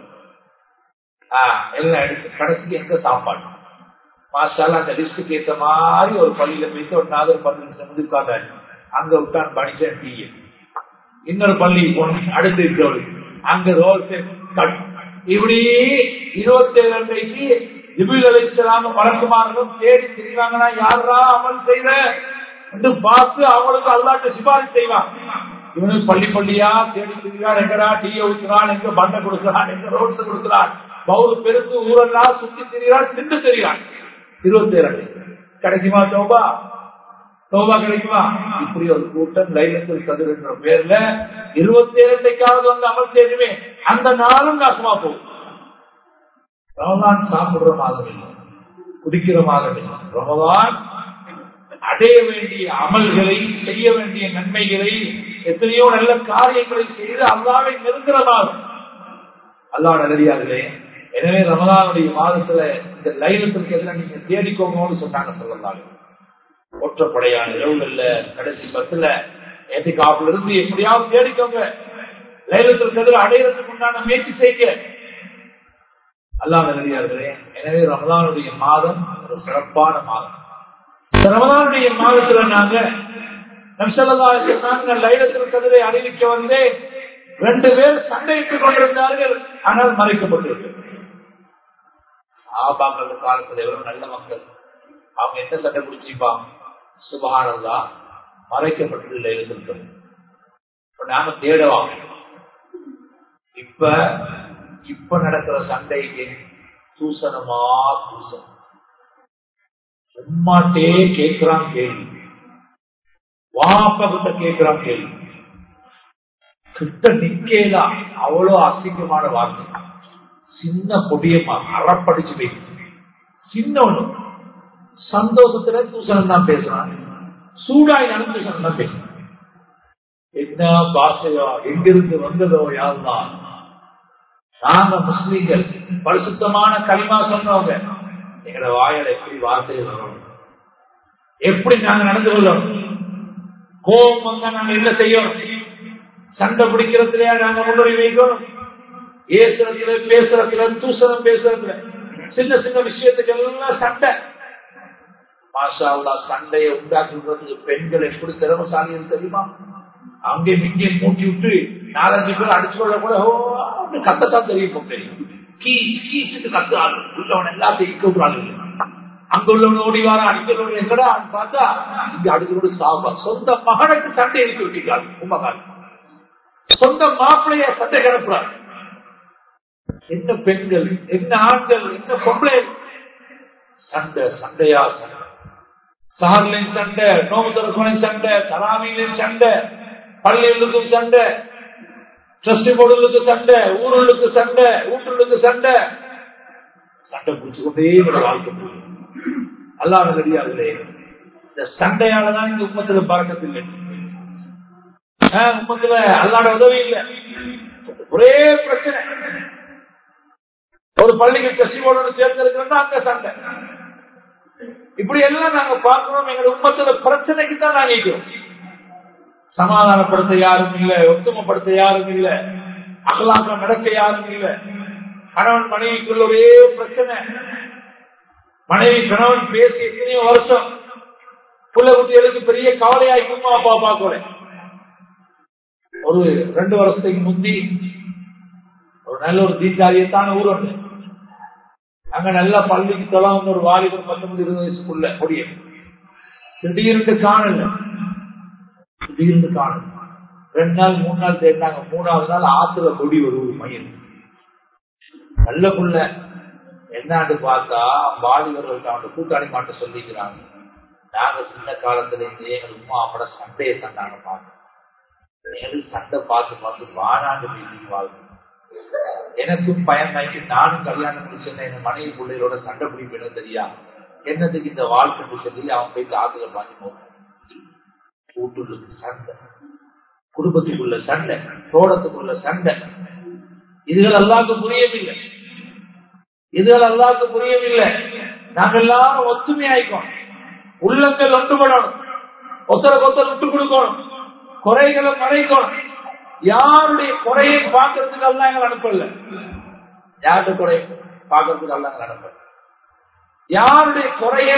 ஆஹ் எல்லாம் எடுத்து கடைசிக்கு எங்க சாப்பாடு மாஷால அந்த லிஸ்டுக்கு ஏத்த மாதிரி ஒரு பள்ளியில போயிட்டு ஒரு நாலு பத்து நிமிஷம் வந்து உட்கார்ந்தாரு அங்க உட்கார்ந்து படிச்சேன் டீ இன்னொரு பள்ளி போனேன் அடுத்து இருக்கிறவரு அங்க ரோல் இப்படி இருபத்தி ஏழு அன்றைக்கு ஜிபில் அலி இஸ்லாம வழக்குமார்களும் தேடி திரிவாங்கன்னா யாரா அமல் செய்த என்று பார்த்து அவங்களுக்கு அல்லாட்ட சிபாரிசு செய்வான் இவனுக்கு பள்ளி பள்ளியா தேடி திரிவான் எங்கடா டீய ஊற்றுறான் எங்க பண்ணை கொடுக்கிறான் எங்க ரோட்ஸ் கொடுக்கிறான் பவுரு பெருக்கு ஊரெல்லாம் சுத்தி திரிகிறான் திண்டு தெரிகிறான் இருபத்தி ஏழு கிடைக்குமா தோபா தோபா கிடைக்குமா இப்படி ஒரு கூட்டம் லைலத்தில் கதிர் என்ற பேர்ல இருபத்தி ஏழுக்காவது வந்து அமல் செய்யுமே அந்த நாளும் நாசமா போகும் ரமதான் சாப்பிடுற மாதம் இல்லை குடிக்கிற மாதம் இல்லை ரமதான் அடைய வேண்டிய அமல்களை செய்ய வேண்டிய நன்மைகளை எத்தனையோ நல்ல காரியங்களை செய்து அல்லாவை நெருங்குற மாதம் அல்லா நல்லடியார்களே எனவே ரமதானுடைய மாதத்துல இந்த லைலத்திற்கு எதிராக நீங்க தேடிக்கோங்கன்னு சொன்னாங்க சொல்லலாம் ஒற்றப்படையான இரவுகள்ல கடைசி பத்துல ஏத்தி காப்புல இருந்து எப்படியாவது தேடிக்கோங்க லைலத்திற்கு எதிராக அடையிறதுக்கு உண்டான முயற்சி செய்யுங்க அல்லா நல்லடியார்களே எனவே ரமதானுடைய மாதம் ஒரு சிறப்பான மாதம் ரமதானுடைய மாதத்துல நாங்க நம்சல்லா சொன்னாங்க லைலத்தில் கதிரை அறிவிக்க வந்தே ரெண்டு பேர் சண்டையிட்டுக் கொண்டிருந்தார்கள் ஆனால் மறைக்கப்பட்டிருக்கு சாபாக்கள் காலத்தில் எவ்வளவு நல்ல மக்கள் அவங்க என்ன சண்டை பிடிச்சிப்பாங்க சுபகானந்தா மறைக்கப்பட்டது லைலத்தில் நாம தேடவாங்க இப்ப இப்ப நடக்கிற சண்டைக்கு தூசணமா தூசணம் சும்மாட்டே கேட்கிறான் கேள்வி வாப்ப கிட்ட கேட்கிறான் கேள்வி கிட்ட நிக்கலா அவ்வளவு அசிங்கமான வார்த்தை சின்ன பொடியமா அறப்படிச்சு போயிட்டு சின்ன ஒண்ணு சந்தோஷத்துல தூசணம் தான் பேசுறான் சூடாயினாலும் தூசணம் தான் பேசுறான் என்ன பாஷையோ எங்கிருந்து வந்ததோ யாருதான் நாங்க முஸ்லீம்கள் பரிசுத்தமான களிமா சொன்னவங்க எங்களோட வாயில எப்படி வார்த்தைகள் வரணும் எப்படி நாங்க நடந்து கொள்ளணும் கோபம் வந்தா நாங்க என்ன செய்யணும் சண்டை பிடிக்கிறதுலயா நாங்க முன்னுரை வைக்கணும் ஏசுறதுல பேசுறதுல தூசணம் பேசுறதுல சின்ன சின்ன விஷயத்துக்கு எல்லாம் சண்டை மாஷா சண்டையை உண்டாக்குறதுக்கு பெண்கள் எப்படி திறமசாலிகள் தெரியுமா அங்கே இங்கே மூட்டி விட்டு நாலஞ்சு பேர் அடிச்சு கொள்ள கூட கத்தத்தான் தெரியும் தெரியும் கீ கீச்சுட்டு கத்துறாள் உள்ளவன் எல்லாத்தையும் இக்க விடுறாள் அங்க உள்ளவன் ஓடி வாரா அடிக்க உள்ளவன் எங்கடா பார்த்தா இங்க அடுத்து சாபா சொந்த மகனுக்கு சண்டை எடுத்து விட்டுக்காள் உமகால் சொந்த மாப்பிளைய சண்டை கிடப்புறாள் என்ன பெண்கள் என்ன ஆண்கள் என்ன பொம்பளை சண்டை சண்டையா சண்டை சார்லின் சண்டை நோம்பு திறக்கணின் சண்டை தராமியின் சண்டை பள்ளிகளுக்கு சண்டை ட்ரஸ்டி போர்டுகளுக்கு சண்டை ஊருளுக்கு சண்டை ஊட்டுகளுக்கு சண்டை சண்டை பிடிச்சு கொண்டே என்னோட வாழ்க்கை போகும் அல்லாத தெரியாதுலே இந்த சண்டையாலதான் இந்த உப்பத்துல பறக்கத்தில்லை உப்பத்துல அல்லாட உதவி இல்லை ஒரே பிரச்சனை ஒரு பள்ளிக்கு ட்ரஸ்டி போர்டு தேர்ந்தெடுக்கிறோம்னா அங்க சண்டை இப்படி எல்லாம் நாங்க பார்க்கிறோம் எங்க உப்பத்துல பிரச்சனைக்கு தான் நாங்க இருக்கிறோம் சமாதானப்படுத்த யாரும் இல்ல ஒத்துமைப்படுத்த யாரும் இல்ல அகலாக்கம் நடக்க யாரும் இல்ல கணவன் மனைவிக்குள்ள ஒரே பிரச்சனை மனைவி கணவன் பேசி எத்தனையோ வருஷம் புள்ள குட்டிகளுக்கு பெரிய கவலையாய் அம்மா அப்பா பார்க்கல ஒரு ரெண்டு வருஷத்துக்கு முந்தி ஒரு நல்ல ஒரு தீக்காரியத்தான ஊர் ஒன்று அங்க நல்ல பள்ளிக்கு தொலை ஒரு வாலிபர் பத்தொன்பது இருபது வயசுக்குள்ள முடியும் திடீர்னு காணல திடீர்னு காணும் ரெண்டு நாள் மூணு நாள் தேடினாங்க மூணாவது நாள் ஆத்துல கொடி ஒரு மயில் நல்ல புள்ள என்னான்னு பார்த்தா வாலிபர்கள் அவன் கூட்டாளி மாட்ட சொல்லிக்கிறாங்க நாங்க சின்ன காலத்துல இருந்தே எங்க உமா அவட சண்டையை கண்டாங்க பார்த்து எங்களுக்கு சண்டை பார்த்து பார்த்து வானாண்டு பேசி வாழ்க்கை எனக்கும் பயன் ஆயிட்டு நானும் கல்யாணம் முடிச்சேன் என் மனைவி பிள்ளைகளோட சண்டை பிடிப்பேன்னு தெரியா என்னதுக்கு இந்த வாழ்க்கை சொல்லி அவன் போய் ஆத்துல பார்த்து கூட்டுள்ளுக்கு சண்டை குடும்பத்துக்குள்ள சண்டை தோட்டத்துக்குள்ள சண்டை இதுகள் அல்லாக்கு புரியவில்லை இதுகள் அல்லாக்கு புரியவில்லை நாங்கள் எல்லாரும் ஒத்துமையாயிக்கோம் உள்ளங்கள் ஒன்றுபடணும் ஒத்தருக்கு ஒத்தர் விட்டு கொடுக்கணும் குறைகளை மறைக்கணும் யாருடைய குறையை பார்க்கறதுக்கு எல்லாம் எங்களை அனுப்பல யாருடைய குறை பார்க்கறதுக்கு எல்லாம் எங்களை அனுப்பல யாருடைய குறையை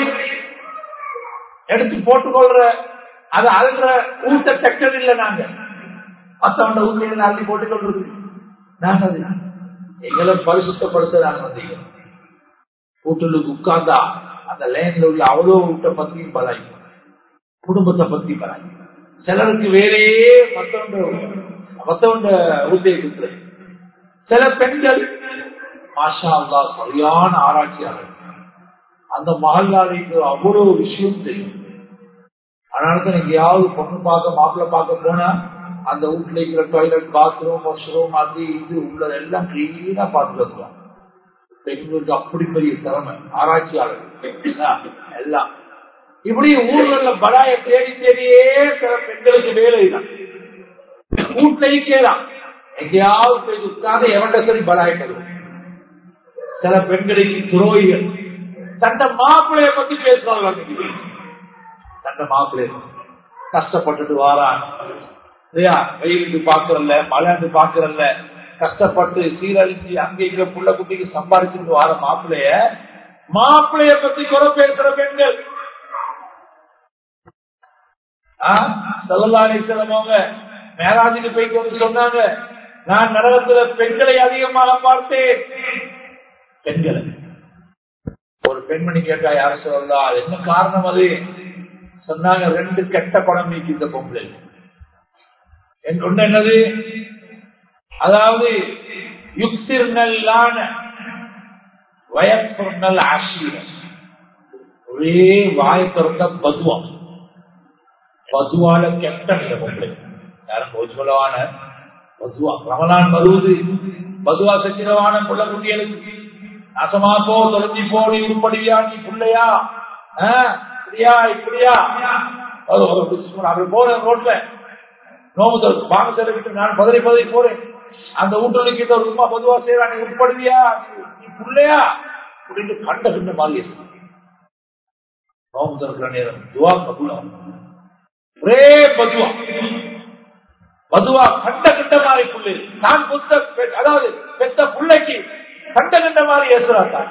எடுத்து போட்டுக்கொள்ற அது அழுற ஊட்ட செக்டர் இல்லை நாங்க மத்தவண்ட ஊட்டியில் அள்ளி போட்டுக் கொள்றது நாங்க அது எங்களை பரிசுத்தப்படுத்த நாங்க வந்தீங்க கூட்டுக்கு உட்கார்ந்தா அந்த லைன்ல உள்ள அவ்வளோ ஊட்ட பத்தியும் பலாய் குடும்பத்தை பத்தி பலாய் சிலருக்கு வேலையே மத்தவண்ட மத்தவண்ட ஊட்டியை கொடுக்குறது சில பெண்கள் மாஷா அல்லா சரியான ஆராய்ச்சியாளர் அந்த மகல்லாளிக்கு அவ்வளவு விஷயம் தெரியும் அதனாலதான் எங்கேயாவது பொண்ணு பார்க்க மாப்பிள்ள பார்க்க போனா அந்த வீட்டுல இருக்கிற டாய்லெட் பாத்ரூம் வாஷ்ரூம் அது இது உள்ள எல்லாம் கிளீனா பார்த்துட்டு வருவோம் பெண்களுக்கு அப்படி பெரிய திறமை ஆராய்ச்சியாளர் எல்லாம் இப்படி ஊர்கள்ல பலாய தேடி தேடியே சில பெண்களுக்கு வேலை தான் வீட்லையும் கேலாம் எங்கேயாவது போய் உட்கார்ந்து எவன்ட சரி பலாய தருவோம் சில பெண்களுக்கு துரோகிகள் தந்த மாப்பிள்ளைய பத்தி பேசுறாங்க தந்த மாப்பிள்ளை கஷ்டப்பட்டுட்டு வாரான் இல்லையா வெயிலுக்கு பாக்குறல்ல மழைந்து பாக்குறல்ல கஷ்டப்பட்டு சீரழிச்சு அங்க இங்க புள்ள குட்டிக்கு சம்பாதிச்சுட்டு வார மாப்பிள்ளைய மாப்பிள்ளைய பத்தி குறை பேசுற பெண்கள் செல்லலாணி சிலவங்க மேராஜுக்கு போயிட்டு வந்து சொன்னாங்க நான் நரகத்துல பெண்களை அதிகமாக பார்த்தேன் பெண்களை ஒரு பெண்மணி கேட்டா யார சொல்லலாம் அது என்ன காரணம் அது சொன்னாங்க ரெண்டு கெட்ட படம் நீக்கி இந்த பொம்பளை ஒண்ணு என்னது அதாவது யுக்திர்னல்லான வயப்பொருள் ஆசீரம் ஒரே வாய் திறந்த பதுவா பதுவால கெட்ட இந்த பொம்பளை யாரும் போஜ்வலவான பதுவா ரமலான் வருவது பதுவா சச்சிரவான புள்ள குட்டிகளுக்கு நாசமா போ தொலைஞ்சி போ நீ உருப்படியா நீ பிள்ளையா இப்படியா இப்படியா அப்படி போறேன் ரோட்ல நோம்பு பாங்க செலவிட்டு நான் பதறி பதறி போறேன் அந்த வீட்டுக்கு ஒரு உமா பொதுவா செய்யறா நீ உட்படுவியா நீ பிள்ளையா அப்படின்னு கண்ட கண்ட மாதிரி நோம்பு திறக்கிற நேரம் துவா கபூலம் ஒரே பதுவா பதுவா கண்ட கண்ட மாதிரி புள்ளை நான் புத்த அதாவது பெத்த பிள்ளைக்கு கண்ட கண்ட மாதிரி ஏசுறாங்க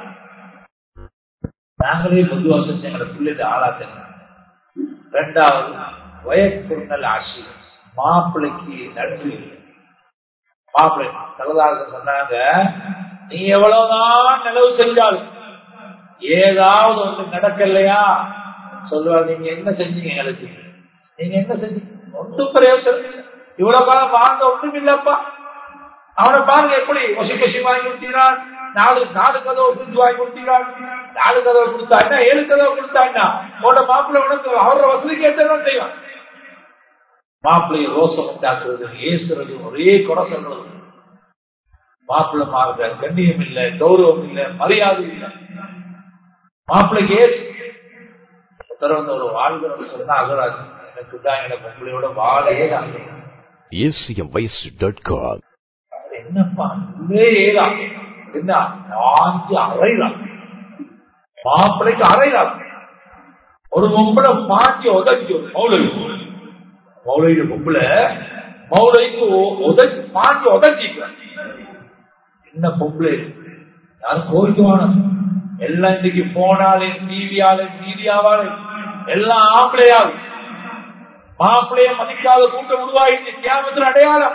நாங்களே பொதுவா செஞ்சு எங்களை பிள்ளைக்கு ஆளாத்தேன் ரெண்டாவது வயக்குறுநல் ஆசி மாப்பிள்ளைக்கு நடுவு மாப்பிள்ளை தலதாக சொன்னாங்க நீ எவ்வளவுதான் நிலவு செஞ்சாலும் ஏதாவது ஒன்று நடக்கலையா சொல்லுவா நீங்க என்ன செஞ்சீங்க எங்களுக்கு நீங்க என்ன செஞ்சீங்க ஒன்றும் பிரயோசனம் இவ்வளவு காலம் வாழ்ந்த ஒன்றும் இல்லப்பா அவனை பாருங்க எப்படி ஒசி கொசி வாங்கி கொடுத்தீரான் நாலு நாலு கதவை புரிஞ்சு வாங்கி கொடுத்தீரான் நாலு கதவை கொடுத்தாண்டா ஏழு கதவை கொடுத்தாண்டா உன்னோட மாப்பிள்ளை உனக்கு அவரோட வசதிக்கு ஏற்றதான் செய்வான் மாப்பிள்ளைய ரோசம் உண்டாக்குறது ஏசுறது ஒரே குறை சொல்றது மாப்பிள்ளை மாறுத கண்ணியம் இல்லை கௌரவம் இல்லை மரியாதை இல்லை மாப்பிள்ளைக்கு ஏசு உத்தரவு ஒரு வாழ்கிறவங்க சொன்னா அகராது எனக்கு தான் எனக்கு உங்களையோட வாழையே ஆகும் acmvoice.com என்னப்பா உள்ளே ஏதா என்ன பாஞ்சு அறைதான் மாப்பிள்ளைக்கு அறைதான் ஒரு பொம்பளை பாஞ்சு உதச்சி மௌலை மௌலையில பொம்பளை மௌலைக்கு உதச்சி பாஞ்சு உதச்சிக்க என்ன பொம்பளை யாரும் கோரிக்குவான எல்லாம் இன்னைக்கு போனாலே டிவியாலே மீடியாவாலே எல்லாம் ஆம்பளையாவது மாப்பிளைய மதிக்காத கூட்டம் உருவாயிட்டு தியாகத்தின் அடையாளம்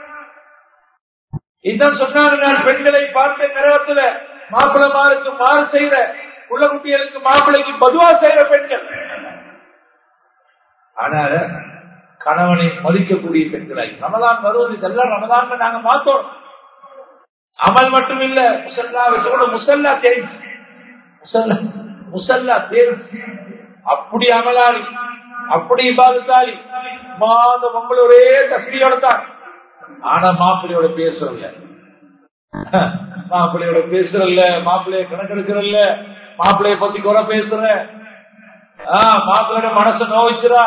இதான் சொன்னாங்க நான் பெண்களை பார்த்த நேரத்துல மாப்பிளமாருக்கு மாறு செய்யற உள்ள குட்டிகளுக்கு மாப்பிள்ளைக்கு பதுவா செய்யற பெண்கள் ஆனால கணவனை மதிக்கக்கூடிய பெண்களாய் ரமதான் வருவது இதெல்லாம் ரமதான் நாங்க மாத்தோம் அமல் மட்டும் இல்ல முசல்லா வச்சு முசல்லா தேர்ச்சி முசல்லா முசல்லா தேர்ச்சி அப்படி அமலாளி அப்படி பாதுகாலி மாத பொம்பளை ஒரே தஸ்மியோட தான் ஆனா மாப்பிள்ளையோட பேசுறல்ல மாப்பிள்ளையோட பேசுறல்ல மாப்பிள்ளைய கணக்கெடுக்கிறல்ல மாப்பிள்ளைய பத்தி குறை பேசுற மாப்பிள்ளையோட மனசை நோவிச்சுரா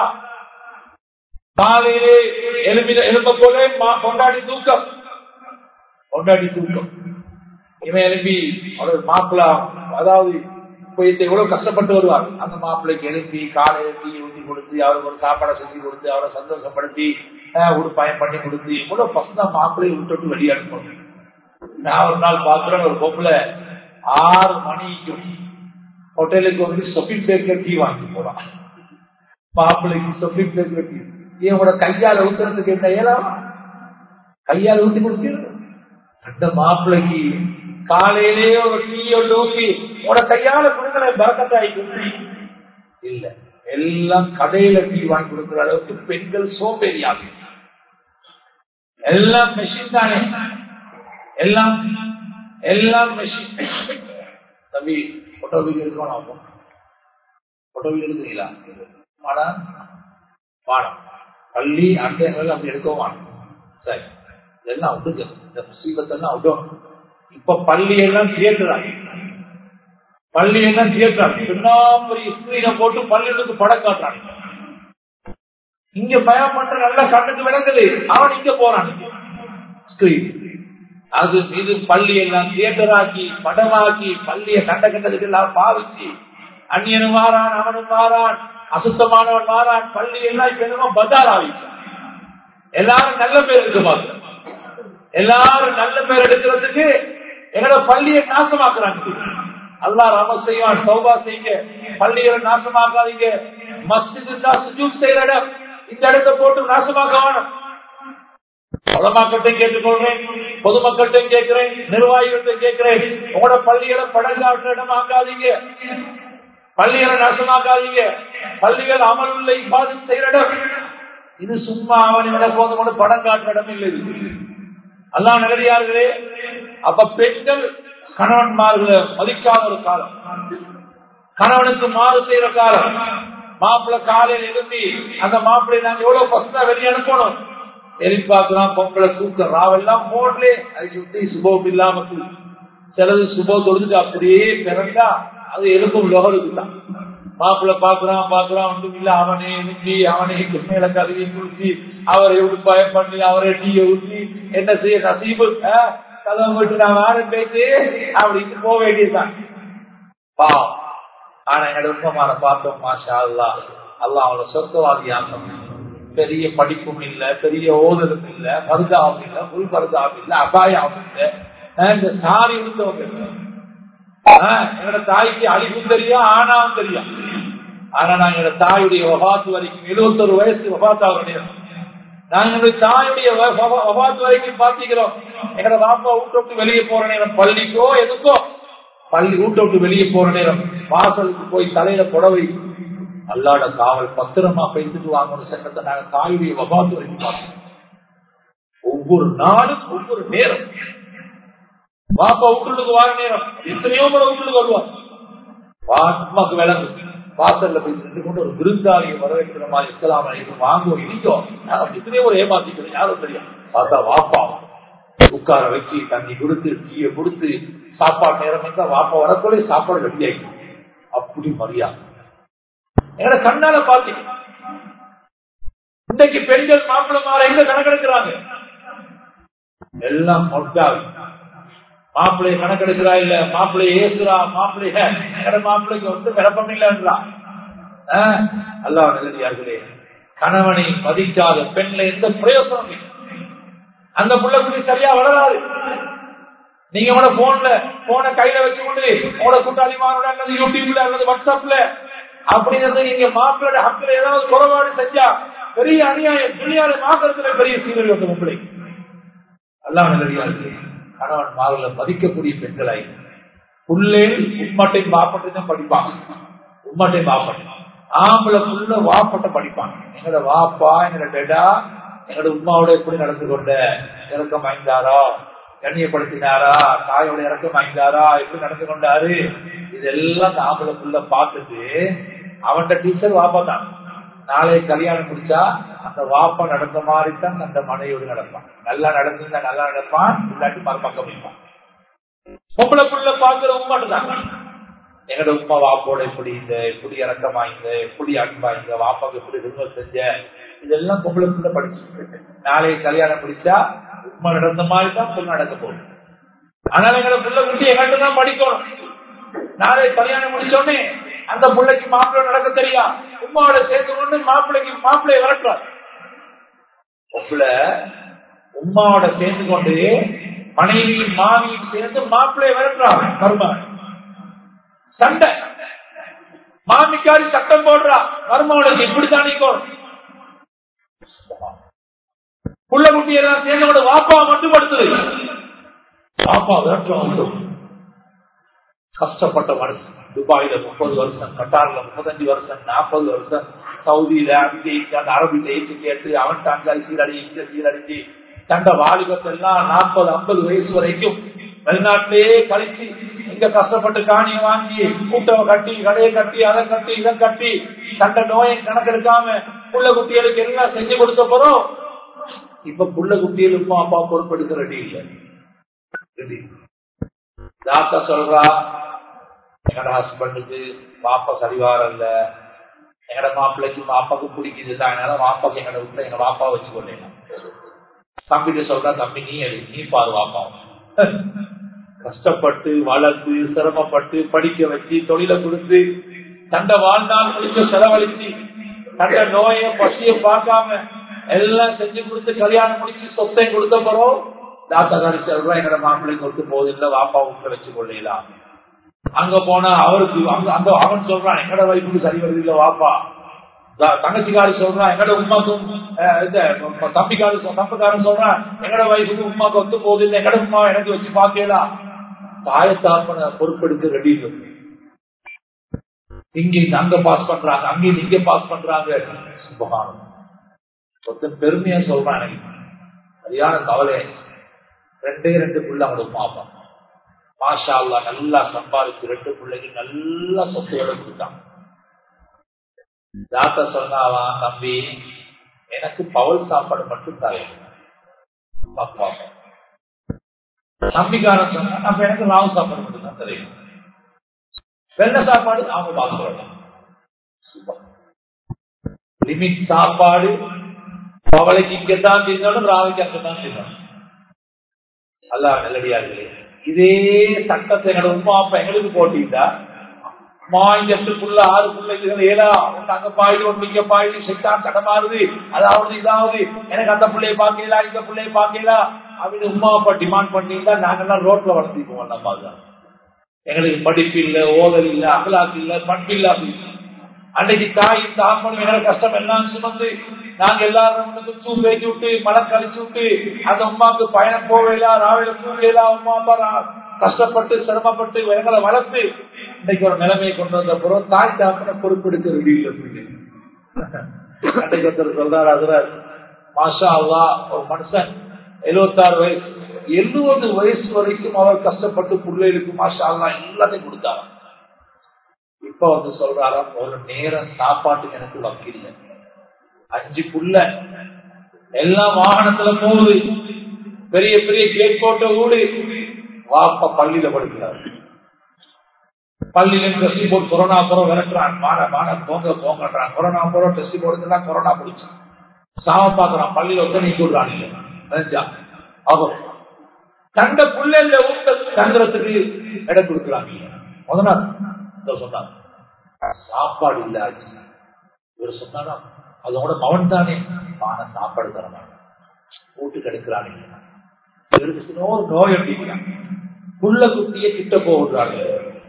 காலையிலே எலும்பின எலும்ப போல கொண்டாடி தூக்கம் கொண்டாடி தூக்கம் இவன் எழுப்பி அவர் மாப்பிள்ளா அதாவது போயிட்டு எவ்வளவு கஷ்டப்பட்டு வருவார் அந்த மாப்பிள்ளைக்கு எழுப்பி காலையில டீ ஊற்றி கொடுத்து அவருக்கு ஒரு சாப்பாடை செஞ்சு கொடுத்து அவரை சந்தோஷப்படுத்தி உடுப்பாயம் பண்ணி கொடுத்து எவ்வளவு பசங்க மாப்பிள்ளையை விட்டுட்டு வெளியே அனுப்பணும் நான் ஒரு நாள் பாக்குறேன் ஒரு பொம்பளை ஆறு மணிக்கும் ஹோட்டலுக்கு வந்து சொப்பிங் பேக்கர் டீ வாங்கி போலாம் மாப்பிள்ளைக்கு சொப்பிங் பேக்கர் டீ இவனோட கையால ஊத்துறதுக்கு என்ன ஏலாமா கையால ஊத்தி கொடுத்து அந்த மாப்பிள்ளைக்கு காலையிலேயே ஒரு டீயோட ஊத்தி உன கையால கொடுக்கல பறக்கத்தாய் கொடுத்து இல்ல எல்லாம் கடையில டீ வாங்கி கொடுக்கிற அளவுக்கு பெண்கள் சோம்பேறியாக எல்லாம் மெஷின் தானே எல்லாம் எல்லாம் மெஷின் தம்பி போட்டோ வீடு எடுக்கணும் போட்டோ வீடு எடுக்கிறீங்களா மாடம் பாடம் பள்ளி அட்டைகள் அப்படி எடுக்கவும் வேணும் சரி இதெல்லாம் விடுங்க இந்த முசீபத்தெல்லாம் விடணும் இப்ப பள்ளி எல்லாம் தியேட்டராங்க பள்ளி எல்லாம் தியேட்டராங்க பின்னாம்பரி ஸ்கிரீனை போட்டு பள்ளிகளுக்கு படம் காட்டுறாங்க இங்க பயம் பண்ற நல்ல கண்ணுக்கு விளங்குது அவன் இங்க போறான் ஸ்கிரீன் அது மீது பள்ளி எல்லாம் தியேட்டராக்கி படமாக்கி பள்ளிய கண்ட கண்டதுக்கு எல்லாம் பாவிச்சு அந்நியனும் மாறான் அவனும் மாறான் அசுத்தமானவன் மாறான் பள்ளி எல்லாம் இப்ப என்னமோ பஜார் ஆகிட்டான் எல்லாரும் நல்ல பேர் எடுக்க பார்க்க எல்லாரும் நல்ல பேர் எடுக்கிறதுக்கு எங்களோட பள்ளியை நாசமாக்குறாங்க அல்லா ராம செய்வான் சௌபா செய்யுங்க பள்ளிகளை நாசமாக்காதீங்க மஸ்ஜித் இருந்தா சுஜூக் செய்யற இடம் இந்த இடத்தை போட்டு நாசமாக்க வேணும் உலமாக்கட்டையும் கேட்டுக்கொள்றேன் பொதுமக்கள்கிட்டையும் கேட்கிறேன் நிர்வாகிகள்கிட்ட கேட்கிறேன் உங்களோட பள்ளிகளை படங்காற்ற இடம் ஆக்காதீங்க பள்ளிகளை நாசமாக்காதீங்க பள்ளிகள் அமல் உள்ள இப்பாது செய்யற இடம் இது சும்மா அவன் இவனை போது படம் காட்டுற இடம் இல்லை இது எல்லாம் நிகழ்ச்சியார்களே அப்ப பெண்கள் கணவன்மார்களை மதிக்காத ஒரு காலம் கணவனுக்கு மாறு செய்யற காலம் மாப்பிள்ள காலையில் எழுப்பி அந்த மாப்பிள்ளை நாங்க எவ்வளவு பசங்க வெளியே அனுப்பணும் எரிப்பாக்குறான் பொம்பளை தூக்க ராவெல்லாம் போடலே அதை சுத்தி சுபம் இல்லாம சிலது சுபம் தொழுதுட்டு அப்படியே பிறந்தா அது எழுப்பும் லோகருக்கு தான் மாப்பிள்ள பாக்குறான் பாக்குறான் ஒன்றும் இல்ல அவனே ஊற்றி அவனே மேல கழுவி குளிச்சு அவரை உடுப்பாய பண்ணி அவரை டீயை ஊற்றி என்ன செய்ய நசீபு கதவை விட்டு நான் வாழ பேசி அப்படின்னு போக வேண்டியதுதான் பாவம் ஆனா என்னோட உண்மமான பார்த்தோம் மாஷா அல்லா அல்லா அவளை சொர்க்கவாதி ஆக்கணும் பெரிய படிப்பும் இல்ல பெரிய ஓதலும் இல்ல மருதாவும் இல்ல புல் மருதாவும் இல்ல அபாயாவும் இல்ல இந்த சாரி இருந்தவங்க என்னோட தாய்க்கு அழிவும் தெரியும் ஆனாவும் தெரியும் ஆனா நான் என்னோட தாயுடைய வபாத்து வரைக்கும் எழுபத்தொரு வயசு வபாத்தாவுடைய நாங்க என்னுடைய தாயுடைய வபாத்து வரைக்கும் பாத்திக்கிறோம் எங்களோட பாப்பா வீட்டை விட்டு வெளியே போற நேரம் பள்ளிக்கோ எதுக்கோ பள்ளி வீட்டை விட்டு வெளியே போற நேரம் வாசலுக்கு போய் தலையில புடவை அல்லாட காவல் பத்திரமா பேசிட்டு வாங்கணும் சட்டத்தை நாங்க தாயுடைய வபாத்து வரைக்கும் பார்த்தோம் ஒவ்வொரு நாளும் ஒவ்வொரு நேரம் பாப்பா வீட்டுக்கு வார நேரம் எத்தனையோ முறை வீட்டுக்கு வருவார் அம்மாக்கு விளங்கு வாசல்ல போய் நின்று கொண்டு ஒரு விருந்தாளியை வரவேற்கிற மாதிரி இஸ்லாம் அழைக்கும் வாங்குவோம் இடிக்கோ எத்தனையோ ஒரு ஏமாத்திக்கிறோம் யாரும் தெரியும் பார்த்தா வாப்பா உட்கார வச்சு தண்ணி கொடுத்து டீயை கொடுத்து சாப்பாடு நேரம் இருந்தா வாப்பா வரக்குள்ளே சாப்பாடு ரெடி ஆகிடும் அப்படி மரியாதை எங்களை கண்ணால பாத்தீங்க இன்னைக்கு பெண்கள் மாப்பிள்ள மாற எங்க கணக்கெடுக்கிறாங்க எல்லாம் மொட்டாவி மாப்பிள்ளை கணக்கெடுக்கிறா இல்ல மாப்பிள்ளை ஏசுறா மாப்பிள்ளைய எங்கட மாப்பிள்ளைக்கு வந்து விளப்பம் இல்லைன்றா அல்லா நிலையார்களே கணவனை மதிக்காத பெண்ல எந்த பிரயோசனம் இல்லை அந்த புள்ள குடி சரியா வளராது நீங்க உங்களோட போன்ல போன கையில வச்சுக்கொண்டு உங்களோட கூட்டாளிமாரோட அல்லது யூடியூப்ல அல்லது வாட்ஸ்அப்ல அப்படிங்கிறது நீங்க மாப்பிளோட ஹக்கில் ஏதாவது குறைபாடு செஞ்சா பெரிய அநியாயம் துணியால மாத்திரத்துல பெரிய சீரழிவு மும்பளை அல்லா நிலையார்களே கணவன் மார்களை மதிக்கக்கூடிய பெண்களாய் உள்ளே உண்மாட்டை பாப்பட்டு தான் படிப்பாங்க உண்மாட்டை பாப்பட்டு ஆம்பளை புள்ள வாப்பட்ட படிப்பாங்க எங்களோட வாப்பா எங்களோட டெடா எங்களோட உமாவோட எப்படி நடந்து கொண்ட இறக்கம் வாய்ந்தாரா கண்ணியப்படுத்தினாரா தாயோட இறக்கம் வாய்ந்தாரா எப்படி நடந்து கொண்டாரு இதெல்லாம் அந்த ஆம்பளை புள்ள பார்த்துட்டு அவன்கிட்ட டீச்சர் வாப்பா தான் நாளை கல்யாணம் முடிச்சா அந்த வாப்பா நடந்த மாதிரி தான் அந்த மனைவியோடு நடப்பான் நல்லா நடந்திருந்தா நல்லா நடப்பான் இல்லாட்டி மறுபக்கம் வைப்பான் பொம்பளை புள்ள பாக்குற உண்மை தான் எங்கட உமா வாப்போட எப்படி இந்த எப்படி இறக்கமா இந்த எப்படி அன்பா இந்த வாப்பாக்கு எப்படி திரும்ப செஞ்ச இதெல்லாம் பொம்பளை புள்ள படிச்சு நாளை கல்யாணம் பிடிச்சா உமா நடந்த மாதிரி தான் பொண்ணு நடக்க போகுது ஆனால் எங்களை புள்ள குட்டி எங்கிட்ட தான் படிக்கணும் நாளை கல்யாணம் முடிச்சோடனே அந்த பிள்ளைக்கு மாப்பிள்ளை நடக்க தெரியா உமாவோட சேர்த்து கொண்டு மாப்பிள்ளைக்கு மாப்பிள்ளைய வரட்டுறார் பொம்பளை உமாவோட சேர்ந்து கொண்டு மனைவியும் மாமியும் சேர்ந்து மாப்பிள்ளைய விரட்டுறான் மருமகன் சண்டை மாமிக்காரி சட்டம் போடுறா மருமகனுக்கு இப்படித்தான் நிற்கும் புள்ள குட்டியெல்லாம் சேர்ந்து கொண்டு வாப்பா மட்டுப்படுத்துது வாப்பா விரட்டுறான் கஷ்டப்பட்ட மனுஷன் துபாயில முப்பது வருஷம் கட்டார்ல முப்பத்தஞ்சு வருஷம் நாற்பது வருஷம் சவுதியில அங்கே அந்த அரபி தேய்ச்சி கேட்டு அவன் தாங்காய் சீரடி இங்க சீரடிச்சு தண்ட வாலிபத்தெல்லாம் நாற்பது ஐம்பது வயசு வரைக்கும் வெளிநாட்டிலேயே கழிச்சு இங்க கஷ்டப்பட்டு காணியை வாங்கி கூட்டவை கட்டி கடையை கட்டி அதை கட்டி இதை கட்டி தண்ட நோயை கணக்கெடுக்காம புள்ள குட்டிகளுக்கு எல்லாம் செஞ்சு கொடுத்த போறோம் இப்ப புள்ள குட்டிகளுக்கும் அப்பா பொறுப்பெடுக்க ரெடி இல்லை ரெடி டாக்டர் சொல்றா எங்கட ஹஸ்பண்டுக்கு பாப்பா சரிவார இல்ல எங்கட மாப்பிள்ளைக்கு பாப்பாக்கு பிடிக்குது இல்லை அதனால பாப்பாக்கு எங்கட வீட்டுல எங்க பாப்பா வச்சு கொள்ளலாம் தம்பிட்டு சொல்றா தம்பி நீ எடு நீ பாரு பாப்பா கஷ்டப்பட்டு வளர்த்து சிரமப்பட்டு படிக்க வச்சு தொழிலை கொடுத்து தண்ட வாழ்நாள் முடிச்ச செலவழிச்சு தண்ட நோய பசிய பார்க்காம எல்லாம் செஞ்சு கொடுத்து கல்யாணம் முடிச்சு சொத்தையும் கொடுத்த போறோம் டாக்டர் காரி சொல்றோம் எங்கட மாப்பிள்ளைக்கு ஒத்து போதில்லை வாப்பா வீட்டுல வச்சு கொள்ளலாம் அங்க போனா அவருக்கு அங்க அங்க அவன் சொல்றான் எங்கட வைப்புக்கு சரி வருது இல்ல வாப்பா தங்கச்சிக்காரி சொல்றான் எங்கட உமாக்கும் தம்பிக்காரு தம்பக்காரன் சொல்றான் எங்கட வைப்புக்கு உமாக்கு ஒத்து போகுது இல்லை எங்கட உமா எனக்கு வச்சு பாக்கலாம் தாயத்தாப்பன பொறுப்பெடுக்க ரெடி இங்க அங்க பாஸ் பண்றாங்க அங்கேயும் இங்க பாஸ் பண்றாங்க சுபகானம் ஒருத்தன் பெருமையா சொல்றான் எனக்கு சரியான கவலை ரெண்டே ரெண்டு புள்ள அவங்களுக்கு பார்ப்பான் மாஷா அல்லா நல்லா சம்பாதிச்சு ரெண்டு பிள்ளைக்கு நல்லா சொத்துகளை கொடுத்தான் டாக்டர் சொன்னாவா தம்பி எனக்கு பவல் சாப்பாடு மட்டும் தரையும் தம்பிக்காரன் சொன்னா நம்ம எனக்கு ராவு சாப்பாடு மட்டும் தான் தெரியும் வெள்ள சாப்பாடு அவங்க பார்க்கிறோம் லிமிட் சாப்பாடு பவளைக்கு இங்கத்தான் தின்னணும் ராவுக்கு அங்கதான் தின்னணும் அல்லா நல்லடியார்களே இதே சட்டத்தை எங்களோட உமா அப்பா எங்களுக்கு போட்டீங்களா மாஞ்சத்துக்குள்ள ஆறு பிள்ளைகள் ஏழா ஒன்று அங்க பாயிடு ஒன்று இங்க பாயிடு செட்டான் கடமாறுது அதாவது இதாவது எனக்கு அந்த பிள்ளைய பாக்கலாம் இந்த பிள்ளைய பாக்கலாம் அப்படின்னு உமா அப்பா டிமாண்ட் பண்ணியிருந்தா நாங்கெல்லாம் ரோட்ல வளர்த்திக்குவோம் நம்ம அதுதான் எங்களுக்கு படிப்பு இல்ல ஓதல் இல்ல அகலாக்கு இல்ல பண்பு இல்ல அன்னைக்கு தாய் தாப்பனும் எங்களை கஷ்டம் எல்லாம் சுமந்து நாங்க எல்லாரும் சூ பேச்சு விட்டு மழை கழிச்சு விட்டு அந்த உமாக்கு பயணம் போவேலா ராவில தூங்கலா உமா அப்பா கஷ்டப்பட்டு சிரமப்பட்டு எங்களை வளர்த்து இன்னைக்கு ஒரு நிலைமையை கொண்டு வந்த பிறகு தாய் தாப்பனை பொறுப்பெடுக்க ரெடி இல்லை அன்னைக்கு ஒருத்தர் சொல்றாரு அதுல மாஷா அல்லா ஒரு மனுஷன் எழுபத்தாறு வயசு எழுபது வயசு வரைக்கும் அவர் கஷ்டப்பட்டு பிள்ளைகளுக்கு மாஷா அல்லா எல்லாத்தையும் கொடுத்தாராம் இப்ப வந்து சொல்றாராம் ஒரு நேரம் சாப்பாட்டுக்கு எனக்கு வக்கீல் அஞ்சு புள்ள எல்லாம் வாகனத்துல போகுது பெரிய பெரிய கேட் போட்ட ஊடு வாப்ப பள்ளியில படுக்கிறார் பள்ளியில டெஸ்ட் போர்டு கொரோனா போறோம் விரட்டுறான் மான மான போங்க போங்கன்றான் கொரோனா போறோம் டெஸ்ட் போர்டுலாம் கொரோனா பிடிச்சான் சாம பாக்குறான் பள்ளியில வந்து நீ கூடுறான் நினைச்சா ஆகும் தந்த புள்ள ஊட்ட தங்குறதுக்கு இடம் கொடுக்குறாங்க முதல்ல சொன்னாங்க சாப்பாடு இல்ல இவர் சொன்னாரா அதோட மவன் தானே பான சாப்பாடு தர மாட்டான் கூட்டு கெடுக்கிறான் இவருக்கு ஒரு நோய் அப்படிங்கிறான் புள்ள குட்டியை கிட்ட போடுறாங்க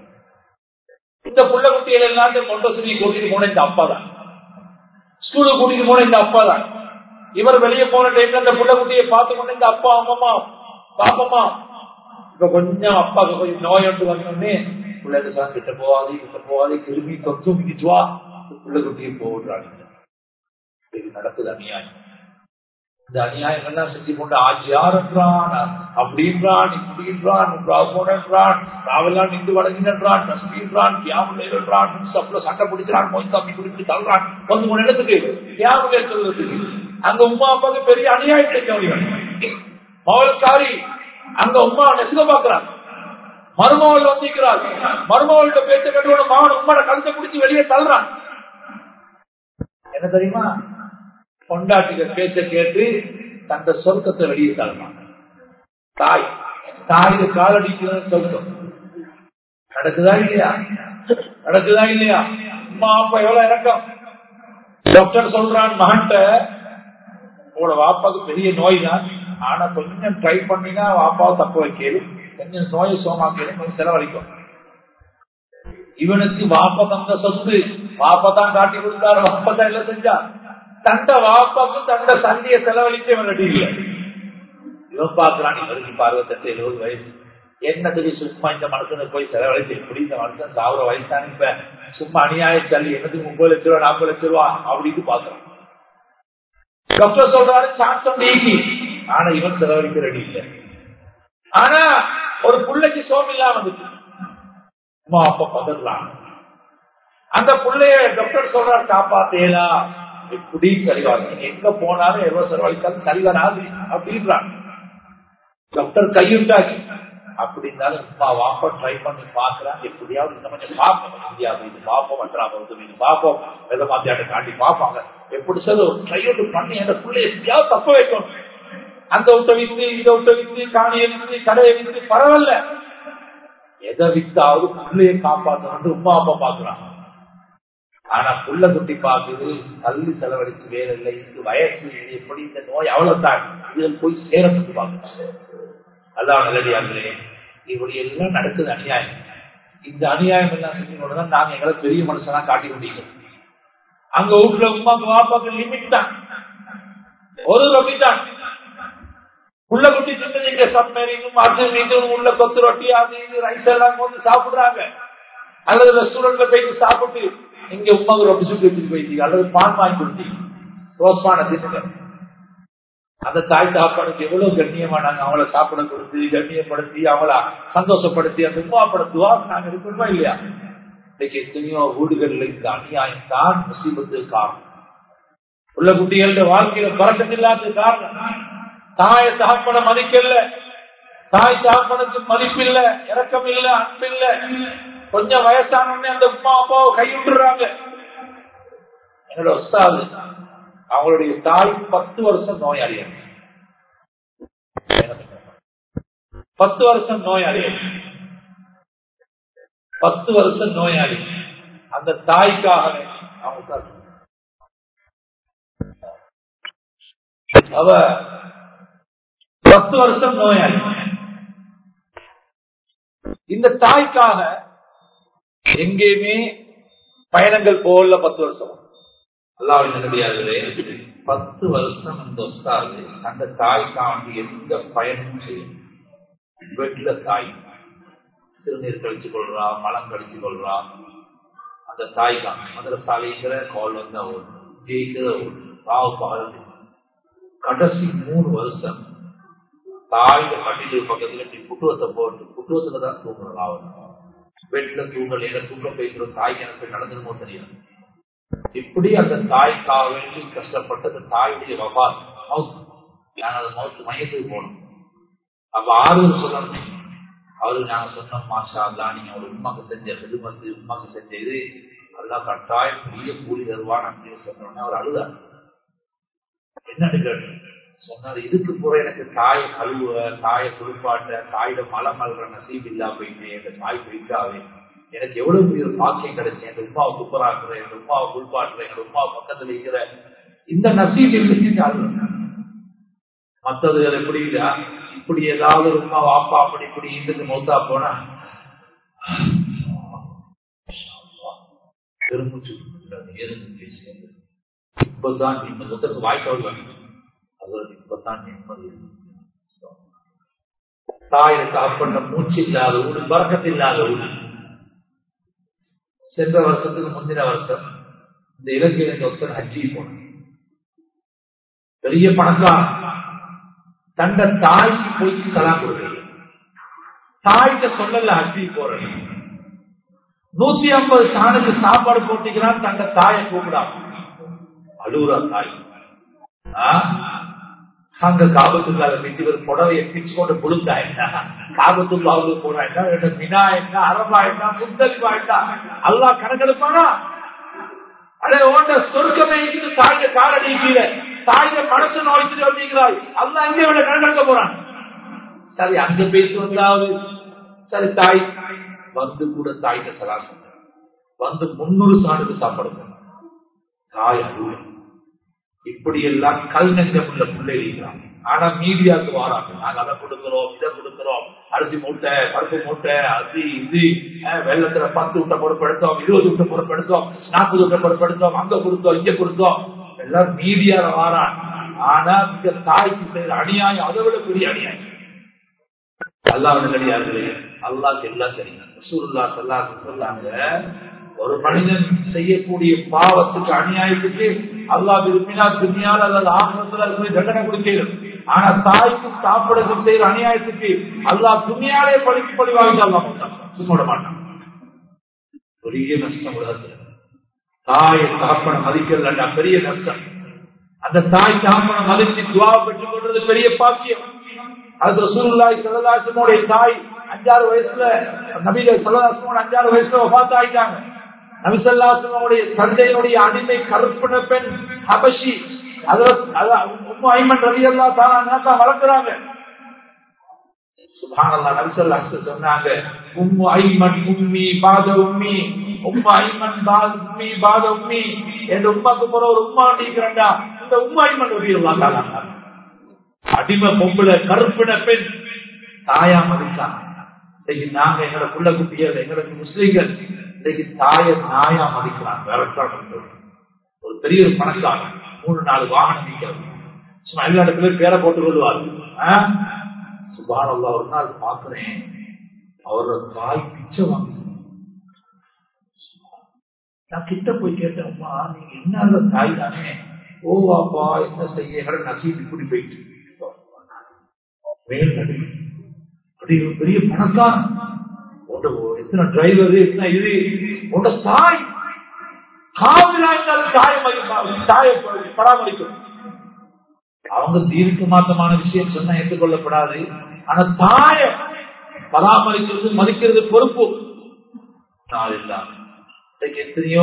இந்த புள்ள குட்டிகள் எல்லாத்தையும் மொண்டசுரி கூட்டிட்டு போன இந்த அப்பா தான் ஸ்கூலுக்கு கூட்டிட்டு போன இந்த அப்பா தான் இவர் வெளியே போன டைம்ல இந்த புள்ள குட்டியை பார்த்து கொண்டு இந்த அப்பா அம்மம்மா பாப்பம்மா இப்ப கொஞ்சம் அப்பாவுக்கு கொஞ்சம் நோய் ஒன்று வந்தோடனே பிள்ளைங்க சார் கிட்ட போகாது கிட்ட போகாது கிருமி தொத்து மிதிச்சுவா பிள்ளை குட்டியை போடுறாங்க இது நடக்குது அநியாயம் இந்த அநியாயம் எல்லாம் செஞ்சு கொண்டு ஆட்சியார் என்றான் அப்படின்றான் இப்படின்றான் போனன்றான் ராவெல்லாம் நின்று வழங்கினான் நசுகின்றான் கியாமுல் என்றான் சப்ல சண்டை பிடிக்கிறான் மொய் தம்பி பிடிச்சி தள்ளுறான் வந்து மூணு இடத்துக்கு கியாமுலே சொல்றதுக்கு அங்க உமா அப்பாவுக்கு பெரிய அநியாயம் செஞ்சவங்க மவள்காரி அங்க உமா நெசுக பாக்குறான் மருமகள் வந்திருக்கிறாள் மருமகள்கிட்ட பேச்ச கட்டுவோட மகன் உமாட கழுத்தை பிடிச்சி வெளியே தள்ளுறான் என்ன தெரியுமா கொண்டாட்டிகள் பேச்ச கேட்டு தந்த சொர்க்கத்தை வெளியே தரலாம் தாய் தாய்க்கு காலடிக்கிறது சொர்க்கம் நடக்குதா இல்லையா நடக்குதா இல்லையா அம்மா அப்பா எவ்வளவு இறக்கம் டாக்டர் சொல்றான் மகன்கிட்ட உங்களோட வாப்பாக்கு பெரிய நோய் தான் ஆனா கொஞ்சம் ட்ரை பண்ணினா வாப்பாவை தப்ப வைக்கலும் கொஞ்சம் நோயை சோமாக்கலும் கொஞ்சம் செலவழிக்கும் இவனுக்கு வாப்பா தந்த சொத்து வாப்பா தான் காட்டி கொடுத்தாரு வாப்பா தான் எல்லாம் செஞ்சான் தந்த வாப்பாக்கு தந்த சந்திய செலவழிக்க இவன் ரெடி இல்லை இவன் பாக்குறான் இவருக்கு பார்வத்தெட்டு எழுபது வயசு என்னதுக்கு சும்மா இந்த மனுஷனுக்கு போய் செலவழிச்சு எப்படி இந்த மனுஷன் சாவுற வயசு தான் இப்ப சும்மா அநியாய சல்லி என்னதுக்கு முப்பது லட்ச ரூபா நாற்பது லட்ச ரூபா அப்படின்னு பாக்குறான் டாக்டர் சொல்றாரு சான்ஸ் ஈஸி ஆனா இவன் செலவழிக்க ரெடி இல்லை ஆனா ஒரு பிள்ளைக்கு சோம் இல்லாம வந்துச்சு அம்மா அப்பா பதறலாம் அந்த பிள்ளைய டாக்டர் சொல்றாரு காப்பாத்தேலா எப்படி சரிவாங்க நீங்க எங்க போனாலும் எவ்வளவு செலவழித்தாலும் சரி வராது அப்படின்றாங்க டாக்டர் கைவிட்டாச்சு அப்படி இருந்தாலும் உமா வாப்பா ட்ரை பண்ணி பாக்குறான் எப்படியாவது இந்த கொஞ்சம் பார்ப்போம் இந்தியாவில் இது பார்ப்போம் அட்ராபுரத்து இது பார்ப்போம் வெத மாத்தியாட்ட காட்டி பார்ப்பாங்க எப்படி சார் ஒரு ட்ரை ஒன்று பண்ணி அந்த பிள்ளை எப்படியாவது தப்ப வைக்கணும் அந்த விட்ட வித்து இதை விட்ட வித்து காணியை வித்து கடையை வித்து பரவாயில்ல எதை வித்தாவது பிள்ளையை காப்பாற்றணும் உமா அப்பா பாக்குறாங்க ஆனா புள்ள குட்டி பாக்குது தள்ளி செலவழிச்சு வேற இல்லை இது வயசு இது எப்படி இந்த நோய் அவ்வளவு தான் இதில் போய் சேரத்துக்கு பாக்குறாங்க அதான் நல்லடியாங்களே இப்படி எல்லாம் நடக்குது அநியாயம் இந்த அநியாயம் எல்லாம் செஞ்சு நாங்க எங்களை பெரிய மனுஷனா காட்டி கொண்டீங்க அங்க வீட்டுல உமாக்கு வாப்பாக்கு லிமிட் தான் ஒரு ரொட்டி தான் உள்ள குட்டி தின்னு நீங்க சப்மேரினும் அது மீண்டும் உள்ள கொத்து ரொட்டி அது இது ரைஸ் எல்லாம் வந்து சாப்பிடுறாங்க அல்லது ரெஸ்டாரண்ட்ல போயிட்டு சாப்பிட்டு இங்க உமாக்கு ரொட்டி சுட்டு வச்சுட்டு போயிட்டீங்க அல்லது பான் வாங்கி கொடுத்தீங்க ரோஸ்மான தின்னுங்க அந்த தாய் சாப்பாடுக்கு எவ்வளவு கண்ணியமா நாங்க அவளை சாப்பிட கொடுத்து கண்ணியப்படுத்தி அவளை சந்தோஷப்படுத்தி அந்த உமா படத்துவா நாங்க இருக்கணுமா இல்லையா இன்னைக்கு எத்தனையோ வீடுகள்ல இந்த அநியாயம் தான் முசீபத்து காரணம் உள்ள குட்டிகளோட வாழ்க்கையில பறக்கம் இல்லாத காரணம் தாய தகப்பன மதிக்கல தாய் தகப்பனுக்கு மதிப்பில்ல இறக்கம் இல்ல அன்பில்ல கொஞ்சம் வயசான அந்த உமா அப்பாவை கைவிட்டுறாங்க என்னோட ஒஸ்தாது அவங்களுடைய தாய் பத்து வருஷம் நோயாளியா பத்து வருஷம் நோயாளி பத்து வருஷம் நோயாளி அந்த தாய்க்காக அவங்க அவ பத்து வருஷம் நோயாளி இந்த தாய்க்காக எங்கேயுமே பயணங்கள் போகல பத்து வருஷம் அல்லாவின் நடிகார்களே பத்து வருஷம் அந்த ஒஸ்தாது அந்த தாய்க்காண்டி எந்த பயணமும் செய்யும் வீட்டுல தாய் சிறுநீர் கழிச்சு கொள்றா மலம் கழிச்சு கொள்றா அந்த தாய்க்கான் மதுரசாலைங்கிற கால் வந்த ஜெயிக்கிற பாவ பகல் கடைசி மூணு வருஷம் தாயில கட்டிட்டு பக்கத்துல நீ புட்டுவத்தை போட்டு புட்டுவத்துல தான் தூங்குறோம் அவன் வீட்டுல தூங்கல தூங்க போய்க்கிறோம் தாய்க்கு எனக்கு நடந்துருமோ தெரியும் இப்படி அந்த தாய்க்காக வேண்டி கஷ்டப்பட்டு அந்த தாயுடைய வபால் நான் அதை மௌத்து மையத்துக்கு போனோம் அப்ப ஆறுதல் சொல்லணும் அவருக்கு நாங்க சொன்னோம் மாஷா அல்லா நீங்க ஒரு உண்மைக்கு செஞ்ச விடுமத்து உண்மைக்கு செஞ்ச இது அதெல்லாம் கட்டாயம் பெரிய கூலி தருவான் அப்படின்னு சொன்னோடனே அவர் அழுதார் என்னன்னு கேட்டு சொன்னார் இதுக்கு கூட எனக்கு தாயை கழுவ தாயை குளிப்பாட்ட தாயோட மலம் மல்ற நசீப் இல்லா போயிட்டு எங்க தாய் போயிட்டாவே எனக்கு எவ்வளவு பெரிய ஒரு பாக்கியம் கிடைச்சு எங்க உமாவை குப்பராக்குறேன் எங்க உமாவை குளிப்பாட்டுறேன் எங்க உமாவை பக்கத்துல இருக்கிற இந்த நசீப் இல்லைன்னு மற்றதுகள் எப்படி இல்ல இப்படி ஏதாவது ஒரு உமா வாப்பா அப்படி இப்படி இதுக்கு மௌத்தா போனா பெருமூச்சு பேசுகிறது இப்பதான் நிம்மதி மொத்தத்துக்கு வாய்க்கால் வேணும் அது இப்பதான் நிம்மதி தாயை சாப்பிட்ட மூச்சு இல்லாத ஊடு பறக்கத்து இல்லாத ஊடு சென்ற வருஷத்துக்கு முந்தின வருஷம் இந்த இலங்கையில இந்த ஒருத்தர் ஹஜ்ஜி போன பெரிய பணக்கார தந்த தாய்க்கு போய் சலாம் கொடுக்குறது தாய்க்கு சொல்லல ஹஜ்ஜி போறது நூத்தி ஐம்பது சாணுக்கு சாப்பாடு போட்டிக்கிறான் தங்க தாயை கூப்பிடாம அழுகுறா தாய் ஆ? அங்க காபத்துள்ளால வீட்டு ஒரு புடவையை பிச்சு கொண்டு புழுந்தா என்ன காபத்துள்ளாவுக்கு போனா என்ன ரெண்டு மினா என்ன அரபா என்ன முத்தலிபா என்ன அல்லா கணக்கெடுப்பானா அடே ஓண்ட சொர்க்கமே இருக்குது தாய்க காலடி கீழே தாய்க மனசு நோய்த்து வந்தீங்களாய் அல்லா எங்க விட கணக்கெடுக்க போறான் சரி அங்க பேசி வந்தாவது சரி தாய் வந்து கூட தாய்க்கு சலா சொன்னார் வந்து முன்னூறு சாணுக்கு சாப்பாடு போனார். தாய் அழுவ இப்படி எல்லாம் கல் நெஞ்சம் உள்ள பிள்ளை இருக்கிறாங்க ஆனா மீடியாவுக்கு வராங்க நாங்க அதை கொடுக்கிறோம் இதை கொடுக்கிறோம் அரிசி மூட்டை பருப்பு மூட்டை அது இது அஹ், வெள்ளத்துல பத்து விட்ட பொறுப்பெடுத்தோம் இருபது விட்ட பொறுப்பெடுத்தோம் நாற்பது விட்ட பொறுப்பெடுத்தோம் அங்க கொடுத்தோம் இங்க கொடுத்தோம் எல்லாம் மீடியால வாரான் ஆனா இங்க தாய்க்கு செய்யற அநியாயம் அதை விட பெரிய அநியாயம் அல்லாஹ் நல்லடியார்களே அல்லாஹ் எல்லாம் தெரியும் ரசூலுல்லா ஸல்லல்லாஹு அலைஹி சொல்லாங்க ஒரு மனிதன் செய்யக்கூடிய பாவத்துக்கு அநியாயத்துக்கு அல்லாஹ் விரும்பினா துணியால் அல்லது ஆசிரத்தில் அதுக்கு தண்டனை கொடுக்கிறது ஆனா தாய்க்கும் சாப்பிடக்கும் செய்யற அநியாயத்துக்கு அல்லாஹ் துணியாலே பழிக்கு பழிவாங்க அல்லா மாட்டான் சும்மா விட மாட்டான் பெரிய நஷ்டம் உலகத்துல தாயை தகப்பனை மதிக்கலண்டா பெரிய நஷ்டம் அந்த தாய் தகப்பனை மதிச்சு துவா பெற்றுக் கொள்றது பெரிய பாக்கியம் அது ரசூலுல்லாஹி ஸல்லல்லாஹு அலைஹி வஸல்லம் தாய் அஞ்சாறு வயசுல நபில ஸல்லல்லாஹு அஞ்சாறு வயசுல வஃபாத் ஆயிட்டாங்க நபி ஸல்லல்லாஹு அலைஹி வஸல்லமுடைய தந்தையினுடைய அடிமை கருப்பின பெண் ஹபஷி அதாவது உம்மு ஐமன் ரலியல்லாஹு தஆலா அன்ஹா வளர்க்கறாங்க சுப்ஹானல்லாஹ் நபி ஸல்லல்லாஹு அலைஹி வஸல்லம் சொன்னாங்க உம்மு ஐமன் உம்மி பாத உம்மி உம்மு ஐமன் பாத உம்மி பாத உம்மி என் உம்மாக்கு போற ஒரு உம்மா நீக்கிறண்டா இந்த உம்மு ஐமன் ரலியல்லாஹு தஆலா அடிமை பொம்பளை கருப்பின பெண் தாயா மதிச்சாங்க இன்னைக்கு நாங்க எங்களோட புள்ள குட்டிகள் எங்களுக்கு முஸ்லீம்கள் இன்னைக்கு தாய நாயா மதிக்கிறாங்க வேறத்தான் ஒரு பெரிய ஒரு பணக்காரன் மூணு நாலு வாகனம் நிற்கிறது சும்மா எல்லா இடத்துலயும் பேரை போட்டுக் கொள்வார் சுபானல்லா ஒரு நாள் பாக்குறேன் அவரோட தாய் பிச்சை வாங்க நான் கிட்ட போய் கேட்டேன் அம்மா நீங்க என்ன தாய் தானே ஓ வாப்பா என்ன செய்ய எங்கட நசீப் இப்படி போயிட்டு மேல் நடி அப்படி ஒரு பெரிய பணக்காரன் உன்ட எத்தனை டிரைவர் எத்தனை இது உன்ட தாய் காவிரா இருந்தாலும் தாயை மதிப்பா- தாயை பராமரிக்கும் அவங்க தீர்க்க மாத்தமான விஷயம் சொன்னா ஏற்றுக்கொள்ளப்படாது ஆனா தாய பராமரிக்கிறது மதிக்கிறது பொறுப்பு நாள் இல்லாம இன்னைக்கு எத்தனையோ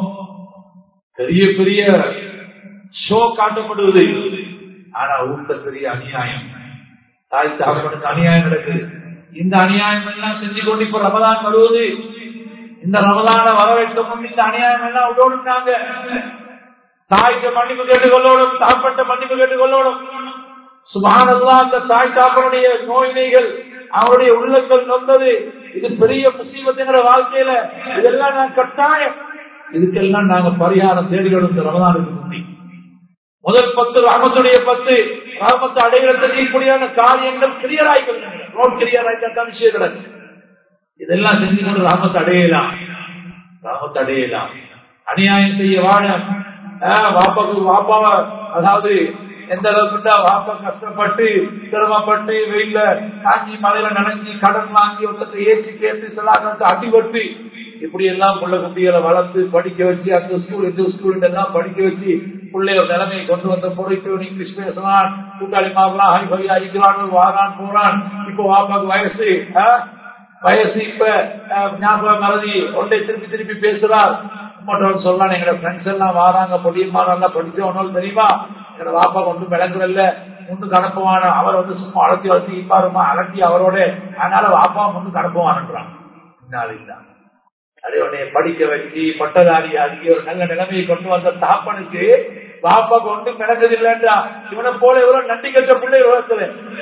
பெரிய பெரிய ஷோ காட்டப்படுவது ஆனா ஊட்ட பெரிய அநியாயம் தாய் தாப்பனுக்கு அநியாயம் நடக்குது இந்த அநியாயம் எல்லாம் செஞ்சு கொண்டு இப்ப ரமதான் வருவது இந்த ரமதான வர வைக்கும் இந்த அநியாயம் எல்லாம் விடணும்னாங்க தாய்க்கு மன்னிப்பு கேட்டுக் கொள்ளணும் தாப்பட்ட மன்னிப்பு கேட்டுக் கொள்ளணும் சுபானல்லா அந்த தாய் தாப்பனுடைய நோயினைகள் அவருடைய உள்ளங்கள் நொந்தது இது பெரிய முசீபத்துங்கிற வாழ்க்கையில இதெல்லாம் நான் கட்டாயம் இதுக்கெல்லாம் நாங்க பரிகாரம் தேடிக்கணும் இந்த ரமதானுக்கு முந்தி முதல் பத்து ராமத்துடைய பத்து ராமத்தை அடைகிறதுக்கு இப்படியான காரியங்கள் கிளியர் ஆயிக்கொள்ளுங்க ரோட் கிளியர் ஆயித்தான் விஷயம் கிடக்கு இதெல்லாம் செஞ்சு கொண்டு ராமத்தை அடையலாம் ராமத்தை அடையலாம் அநியாயம் செய்ய வாழ வாப்பாக்கு வாப்பாவ அதாவது எந்த அளவுக்கு வாப்பா கஷ்டப்பட்டு சிரமப்பட்டு வெயில காஞ்சி மலையில நனைஞ்சி கடன் வாங்கி ஒருத்தத்தை ஏற்றி கேட்டு சிலாக்கத்தை அடிபட்டு இப்படி எல்லாம் பிள்ளை குட்டிகளை வளர்த்து படிக்க வச்சு அந்த ஸ்கூல் இந்த ஸ்கூல் எல்லாம் படிக்க வச்சு பிள்ளைய ஒரு நிலைமையை கொண்டு வந்த பொறுப்பு இங்கிலீஷ் பேசலாம் கூட்டாளி மாறலாம் ஹை ஃபை ஆகிக்கிறான் வாரான் போறான் இப்போ வாப்பாக்கு வயசு ஆ? வயசு இப்ப அஹ், ஞாபகம் மறதி ஒன்றை திருப்பி திருப்பி பேசுறார் மற்றவன் சொல்லலாம் எங்களோட ஃப்ரெண்ட்ஸ் எல்லாம் வாராங்க பொடியம்மா நல்லா படிச்சவனோல் தெரியுமா எங்களோட வாப்பா கொண்டு விளங்குறல்ல முன்னுக்கு அனுப்புவான அவர் வந்து சும்மா அழைச்சி வளர்த்தி இப்பாருமா அலட்டி அவரோட அதனால வாப்பா முன்னுக்கு அனுப்புவான்ன்றான் இன்னாலில்லா. அதே உடனே படிக்க வச்சு பட்டதாரி ஆகி ஒரு நல்ல நிலைமையை கொண்டு வந்த தாப்பனுக்கு பாப்பா கொண்டு மிளகுது இல்லைன்றா இவனை போல எவ்வளவு நன்றி கட்ட பிள்ளை உலகத்துல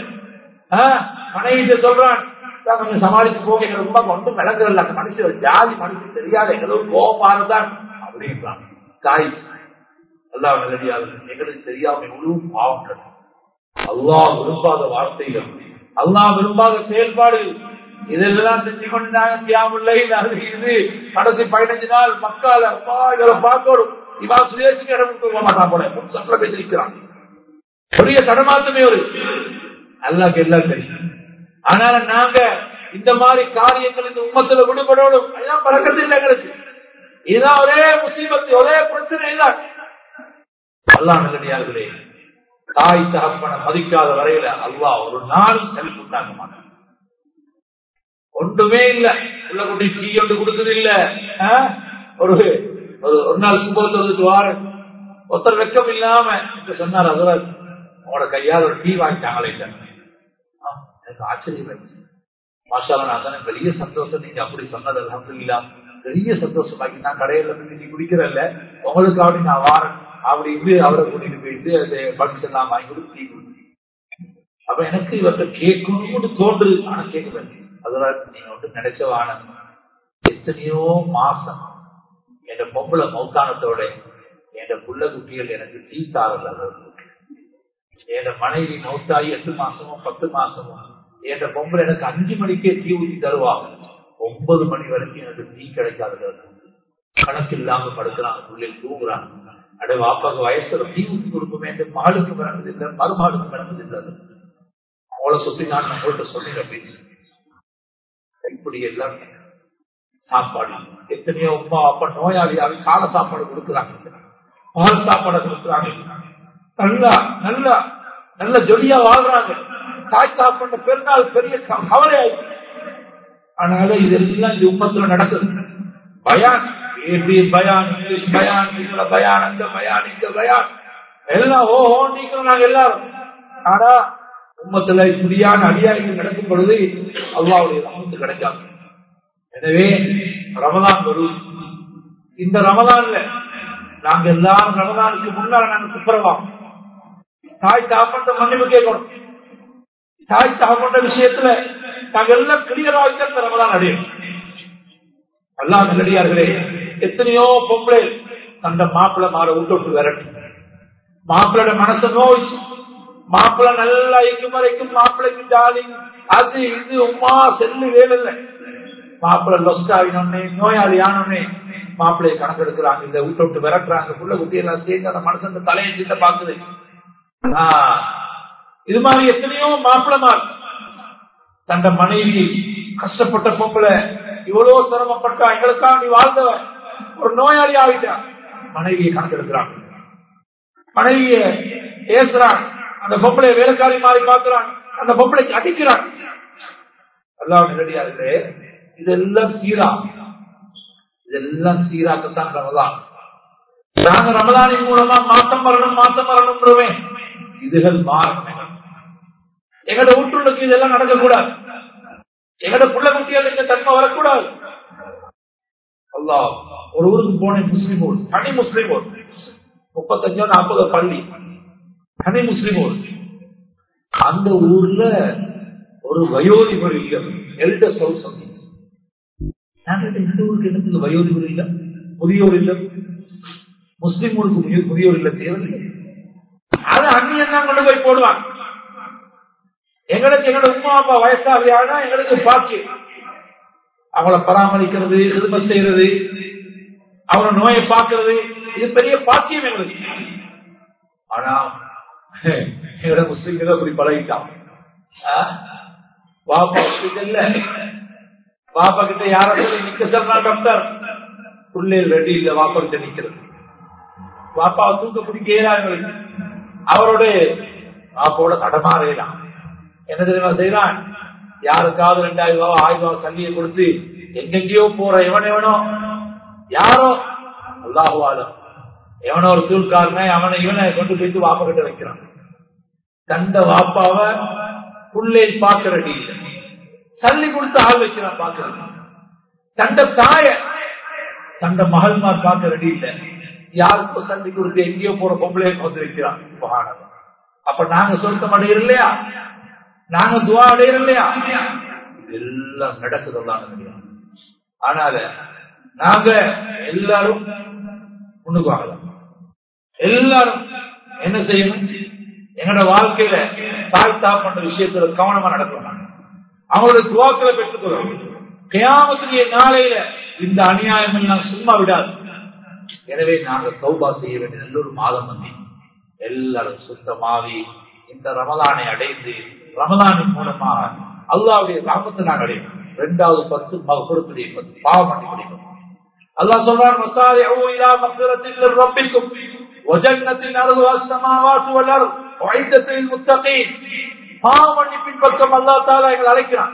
மனைவி சொல்றான் "அக்கா, கொஞ்சம் சமாளிச்சு போக எங்க ரொம்ப கொண்டு மிளகுறல அந்த மனுஷன் ஜாதி மனுஷன் தெரியாத எங்களுக்கு கோபமானதான் அப்படின்றான் தாய் அல்லாஹ் நல்லடியாது எங்களுக்கு தெரியாம எவ்வளவு பாவங்கள் அல்லாஹ் விரும்பாத வார்த்தைகள் அல்லாஹ் விரும்பாத செயல்பாடு இதெல்லாம் செஞ்சு கொண்டு நாங்க தியாமில்லை அது இது கடைசி பதினஞ்சு நாள் மக்கள் அப்பா இதில் பார்க்கணும் இவன் சுதேசிக்கு இடம் கொடுக்க மாட்டான் போல சப்ல பேசிருக்கிறான் பெரிய தடமாத்தமே ஒரு அல்லாக்கு எல்லாம் தெரியும் அதனால நாங்க இந்த மாதிரி காரியங்கள் இந்த உம்மத்துல விடுபடணும் அதெல்லாம் பழக்கத்து இல்லை எங்களுக்கு இதுதான் ஒரே முசீபத்து ஒரே பிரச்சனை தான் அல்லா நல்லடியார்களே தாய் தகப்பனை மதிக்காத வரையில அல்லா ஒரு நாளும் செல்ஃப் உண்டாக மாட்டான் ஒன்றுமே இல்ல உள்ள குட்டி டீ ஒன்று கொடுக்குது இல்ல ஒரு ஒரு நாள் சுபத்துக்கு வார ஒருத்தர் வெக்கம் இல்லாம சொன்னார் அதுல உங்களோட கையால் ஒரு டீ வாங்கிட்டாங்களே எனக்கு ஆச்சரியம் மாஷால நான் பெரிய சந்தோஷம் நீங்க அப்படி சொன்னது அலமதுல்லா பெரிய சந்தோஷமாக்கி நான் கடையில நீங்க குடிக்கிறல்ல உங்களுக்கு அப்படி நான் வாரேன் அப்படி இது அவரை கூட்டிட்டு போயிட்டு அது பட்ஸ் எல்லாம் வாங்கி கொடுத்து டீ கொடுத்து அப்ப எனக்கு இவர்கிட்ட கேட்கணும்னு தோன்றுது ஆனா கேட்கல அதனால நீங்க வந்து நினைச்ச வானம் எத்தனையோ மாசம் என் பொம்பளை மௌத்தானத்தோட என் புள்ள குட்டிகள் எனக்கு டீ தாரல என் மனைவி மௌத்தாயி எட்டு மாசமோ பத்து மாசமோ என் பொம்பளை எனக்கு அஞ்சு மணிக்கே டீ ஊற்றி தருவாங்க ஒன்பது மணி வரைக்கும் எனக்கு டீ கிடைக்காது கணக்கு இல்லாம படுக்கிறாங்க பிள்ளைகள் தூங்குறாங்க அட வாப்பாக்கு வயசுல டீ ஊற்றி கொடுக்குமே இந்த மாடுக்கு பிறந்தது இல்லை மறுமாடுக்கு பிறந்தது இல்லை அவளை சுத்தி நான் உங்கள்கிட்ட சொன்னேன் அப்படின்னு இப்படி எல்லாம் சாப்பாடு எத்தனையோ உமா அப்பா நோயாளியாக கால சாப்பாடு கொடுக்குறாங்க பால் சாப்பாடு கொடுக்குறாங்க நல்லா நல்லா நல்ல ஜொலியா வாழ்றாங்க தாய் சாப்பாடு பெருநாள் பெரிய கவலை ஆயிடுச்சு அதனால இதெல்லாம் இந்த உம்மத்துல நடக்குது பயான் ஏபி பயான் இங்கிலீஷ் பயான் இதுல பயான் அந்த பயான் இந்த பயான் எல்லாம் ஓ ஓண்டிக்கிறோம் நாங்க எல்லாரும் ஆனா உம்மத்துல இப்படியான அடியாரிகள் நடக்கும் பொழுது அல்லாவுடைய ரமத்து கிடைக்காது எனவே ரமதான் வரும் இந்த ரமதான்ல நாங்க எல்லாரும் ரமதானுக்கு முன்னால நாங்க துப்புரவாம் தாய் தாப்பட்ட மன்னிப்பு கேட்கணும் தாய் தாப்பட்ட விஷயத்துல நாங்க எல்லாம் கிளியராக இந்த ரமதான் அடையும் அல்லா நல்லடியார்களே எத்தனையோ பொம்பளை அந்த மாப்பிள்ள மாற விட்டு விரட்டு மாப்பிள்ளோட மனசு நோய் மாப்பிள்ள நல்லா ஐக்கும் வரைக்கும் மாப்பிள்ளைக்கு ஜாலி அது இது உமா செல்லு வேலை இல்லை மாப்பிள்ள லொஸ்ட் ஆகினோடனே நோயாளி ஆனோடனே மாப்பிள்ளைய கணக்கெடுக்கிறாங்க இந்த விட்டு விட்டு விரட்டுறாங்க புள்ள குட்டி எல்லாம் சேர்ந்து அந்த மனசு தலையை கிட்ட பாக்குது இது மாதிரி எத்தனையோ மாப்பிள்ளமார் தந்த மனைவி கஷ்டப்பட்ட பொம்பளை இவ்வளவு சிரமப்பட்டா எங்களுக்காக நீ வாழ்ந்தவன் ஒரு நோயாளி ஆகிட்டான் மனைவியை கணக்கெடுக்கிறாங்க மனைவிய பேசுறான் அந்த பொம்பளை வேலைக்காரி மாறி பார்க்கிறான் அந்த பொம்பளைக்கு அடிக்கிறான் எல்லாம் நேரடியார்களே இதெல்லாம் சீரா இதெல்லாம் சீராக்கத்தான் ரமதான் நாங்க ரமதானின் மூலமா மாத்தம் வரணும் மாத்தம் வரணும்ன்றவே இதுகள் மாறும் எங்கட வீட்டுள்ளுக்கு இதெல்லாம் நடக்கக்கூடாது எங்கட புள்ள குட்டியால் இந்த தன்மை வரக்கூடாது அல்லா ஒரு ஊருக்கு போனேன் முஸ்லீம் ஊர் தனி முஸ்லீம் ஊர் முப்பத்தஞ்சோ நாற்பது பள்ளி தனி முஸ்லீம் ஊர் அந்த ஊர்ல ஒரு வயோதிபர் இல்ல எல்டர் ஹவுஸ் இந்த ஊருக்கு எனக்கு வயோதிபர் இல்ல முதியோர் இல்ல முஸ்லீம் ஊருக்கு முதியோர் இல்ல தேவையில்லை அது அந்நியன் தான் கொண்டு போய் போடுவாங்க எங்களுக்கு எங்களோட உமா அப்பா வயசாகியானா எங்களுக்கு பாக்கியம் அவங்கள பராமரிக்கிறது திரும்ப செய்யறது அவங்கள நோயை பார்க்கறது இது பெரிய பாக்கியம் எங்களுக்கு ஆனா எங்களோட முஸ்லீம்கள் அப்படி பழகிட்டான் பாப்பா இல்ல பாப்பா கிட்ட யார சொல்லி நிக்க சொல்றான் டாக்டர் பிள்ளைகள் ரெடி இல்ல பாப்பா கிட்ட நிக்கிறது பாப்பாவை தூக்க பிடிக்கிறா எங்களுக்கு அவரோட பாப்பாவோட தடமாறையலாம் என்ன தெரியுமா செய்யறான் யாருக்காவது ரெண்டாயிரம் ரூபாய் ஆயிரம் ரூபாய் சல்லியை கொடுத்து எங்கெங்கயோ போற எவன் எவனோ யாரோ அல்லாஹுவாலும் எவனோ ஒரு சூழ்காரனை அவனை இவனை கொண்டு போயிட்டு வாப்ப கிட்ட வைக்கிறான் தந்த வாப்பாவ புள்ளை பார்க்கிற சல்லி கொடுத்து ஆள் வைக்கிறான் பாக்குறது தந்த தாய தந்த மகள்மார் பார்க்க ரெடி இல்ல யாருக்கும் சல்லி கொடுத்து எங்கேயோ போற பொம்பளையை வந்து வைக்கிறான் மகானவன் அப்ப நாங்க சொருத்தம் அடையிற இல்லையா நாங்க துவா அடையிற இல்லையா எல்லாம் நடக்குதெல்லாம் ஆனால நாங்க எல்லாரும் முன்னுக்கு வாங்கலாம் எல்லாரும் என்ன செய்யணும் எங்களோட வாழ்க்கையில தாய் தாப்பண்ட விஷயத்துல கவனமா நடக்கணும் அவங்களோட துவாக்களை பெற்றுக்கொள்ளும் கியாமத்துடைய நாளையில இந்த அநியாயம் எல்லாம் சும்மா விடாது எனவே நாங்கள் சௌபா செய்ய வேண்டிய நல்ல ஒரு மாதம் வந்து எல்லாரும் சுத்தமாவி இந்த ரமலானை அடைந்து ரமலானின் மூலமாக அல்லாவுடைய ராமத்தை நாங்கள் அடைவோம் இரண்டாவது பத்து மகுரத்துடைய பத்து பாவம் மன்னிப்புடைய பத்து அல்லாஹ் சொல்றான் மசாரிஉ இலா மக்ஃபிரத்தின் மின் ரப்பிக்கும் வஜன்னத்தின் அர்ضுஹா ஸமாவாத்து வல் அர்ض் உஇத்தத் லில் முத்தகீன் பாவ மன்னிப்பின் பக்கம் அல்லாஹ் தஆலா எங்களை அழைக்கிறான்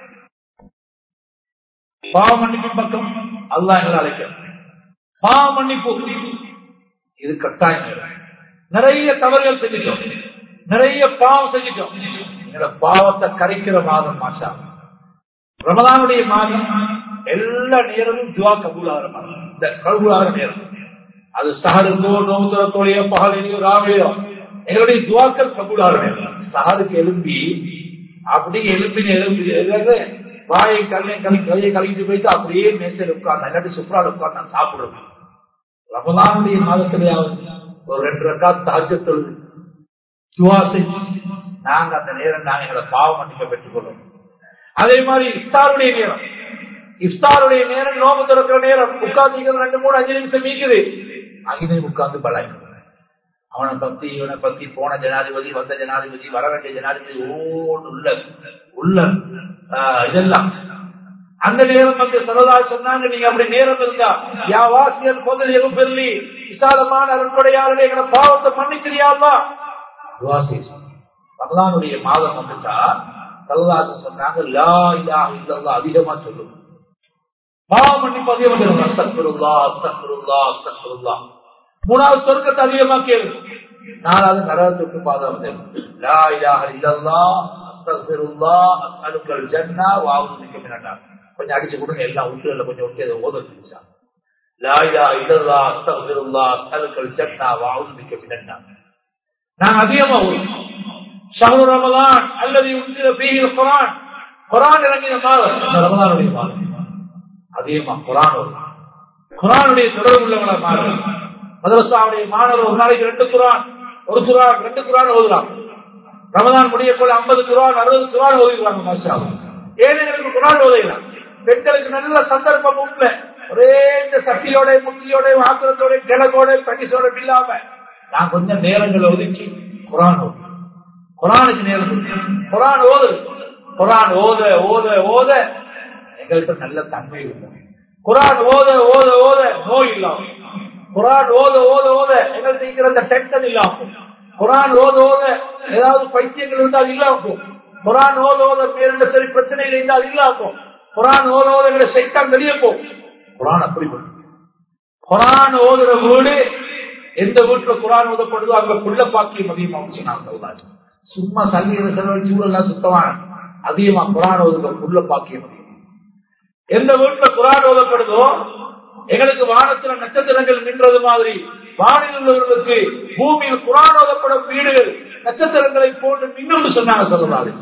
பாவ மன்னிப்பின் பக்கம் அல்லாஹ் எங்களை அழைக்கிறான் பாவ மன்னிப்பு இது கட்டாயம் வேலை. நிறைய தவறுகள் செஞ்சிட்டோம் நிறைய பாவம் செஞ்சிட்டோம் எங்களோட பாவத்தை கரைக்கிற மாதம் மாஷா ரமலானுடைய மாதம் எல்லா நேரமும் துவா கபூலாகிற மாதம் இந்த கபூலாகிற நேரம் அது சஹருக்கோ நோந்தரத்தோடைய பகலையோ ராவையோ எங்களுடைய துவாக்கள் கபூலாகிற நேரம் சஹருக்கு எலும்பி அப்படி எலும்பின எலும்பி வாயை கல்லை கலி கையை கழிஞ்சு போயிட்டு அப்படியே மேசையில் உட்கார்ந்து இல்லாட்டி சுப்ரால் உட்கார்ந்து நான் சாப்பிடுவேன் ரமலானுடைய மாதத்திலேயாவது ஒரு ரெண்டு ரக்கா தாஜ தொழுது துவா செஞ்சு நாங்க அந்த நேரம் நாங்க எங்களை பாவம் மன்னிக்க பெற்றுக் கொள்வோம் அதே மாதிரி இஃப்தாருடைய நேரம் இஃப்தாருடைய நேரம் நோம்பு திறக்கிற நேரம் உட்கார்ந்து ரெண்டு மூணு அஞ்சு நிமிஷம் மீக்குது அங்கே உட்கார்ந்து பலாய் அவனை பத்தி இவனை பத்தி போன ஜனாதிபதி வந்த ஜனாதிபதி வர வேண்டிய ஜனாதிபதி ஓடு உள்ள உள்ள ஆஹ், இதெல்லாம் அந்த நேரம் வந்து சரதா சொன்னாங்க நீங்க அப்படி நேரம் இருந்தா யா வாசியர் முதல் எதுவும் பெருளி விசாலமான அருட்படையாளர்களே எங்களை பாவத்தை மன்னிச்சிரியாமா ரமலானுடைய மாதம் வந்துட்டா சரதாசன் சொன்னாங்க லா இலாஹ இல்லல்லாஹ் அதிகமா சொல்லுங்க பாவம் மன்னிப்பு அதிகமா சொல்லுங்க அஸ்தக்ஃபிருல்லாஹ் அஸ்தக்ஃபிருல்லாஹ் அஸ்தக்ஃபிருல்லாஹ் மூணாவது சொர்க்கத்தை அதிகமா கேளுங்க நாலாவது நரகத்துக்கு பாதம் லா இலாஹ இல்லல்லாஹ் அஸ்தக்ஃபிருல்லாஹ் அஸ்அலுக்கல் ஜன்னா வஅஊது பிக்க மினன் நார் கொஞ்சம் அடிச்சு கொடுங்க எல்லாம் உள்ள கொஞ்சம் விட்டு அதை ஓத வச்சா லா இலாஹ இல்லல்லாஹ் அஸ்தக்ஃபிருல்லாஹ் அஸ்அலுக்கல் ஜன்னா வஅஊது பிக்க மினன் நார் நாங்க அதிகமா ஓதுவோம் ஷஹரு ரமலான் அல்லது உன்சில ஃபீஹி குர்ஆன் குர்ஆன் இறங்கின மாதம் இந்த ரமலானுடைய மாதம் அதிகமா குர்ஆன் ஓதுவோம் குரானுடைய தொடர்பு உள்ளவங்கள மாறும் மதரசாவுடைய மாணவர் ஒரு நாளைக்கு ரெண்டு குரான் ஒரு குரான் ரெண்டு குரான் ஓதுலாம் ரமதான் முடியக்குள்ள ஐம்பது குரான் அறுபது குரான் ஓதிடுவாங்க மாஷா ஏழைகளுக்கு குரான் ஓதையலாம் பெண்களுக்கு நல்ல சந்தர்ப்பம் உண்டு ஒரே இந்த சக்தியோட முக்தியோட வாசலத்தோட கிழக்கோட பரிசோட இல்லாம நான் கொஞ்சம் நேரங்களை ஒதுக்கி குரான் ஓது குரானுக்கு நேரம் கொடுத்து, குரான் ஓது குரான் ஓத ஓத ஓத எங்கள்கிட்ட நல்ல தன்மை இருக்கும் குரான் ஓத ஓத ஓத நோய் இல்லாம குரான் ஓத ஓத ஓத எங்கள்கிட்ட இருக்கிற அந்த டென்ஷன் இல்லாம குரான் ஓத ஓத ஏதாவது பைத்தியங்கள் இருந்தால் இல்லாம குரான் ஓத ஓத வேறு சரி பிரச்சனைகள் இருந்தால் இல்லாம குரான் ஓத ஓத எங்களை சைத்தான் வெளியே போ குரான் அப்படி பண்ணும் குரான் ஓதுற வீடு எந்த வீட்டுல குரான் ஓதப்படுதோ அங்க புள்ள பாக்கியம் அதிகமாக சொன்னாங்க சொல்றாங்க. சும்மா சல்லி செலவழிச்சு சூழல்லாம் சுத்தமான அதிகமா குரான் ஓதுற புள்ள பாக்கியம் அதிகம். எந்த வீட்டுல குரான் ஓதப்படுதோ எங்களுக்கு வானத்துல நட்சத்திரங்கள் நின்றது மாதிரி வானில் உள்ளவர்களுக்கு பூமியில் குரான் ஓதப்படும் வீடுகள் நட்சத்திரங்களை போன்று மின்னும் சொன்னாங்க சொல்லுவாரு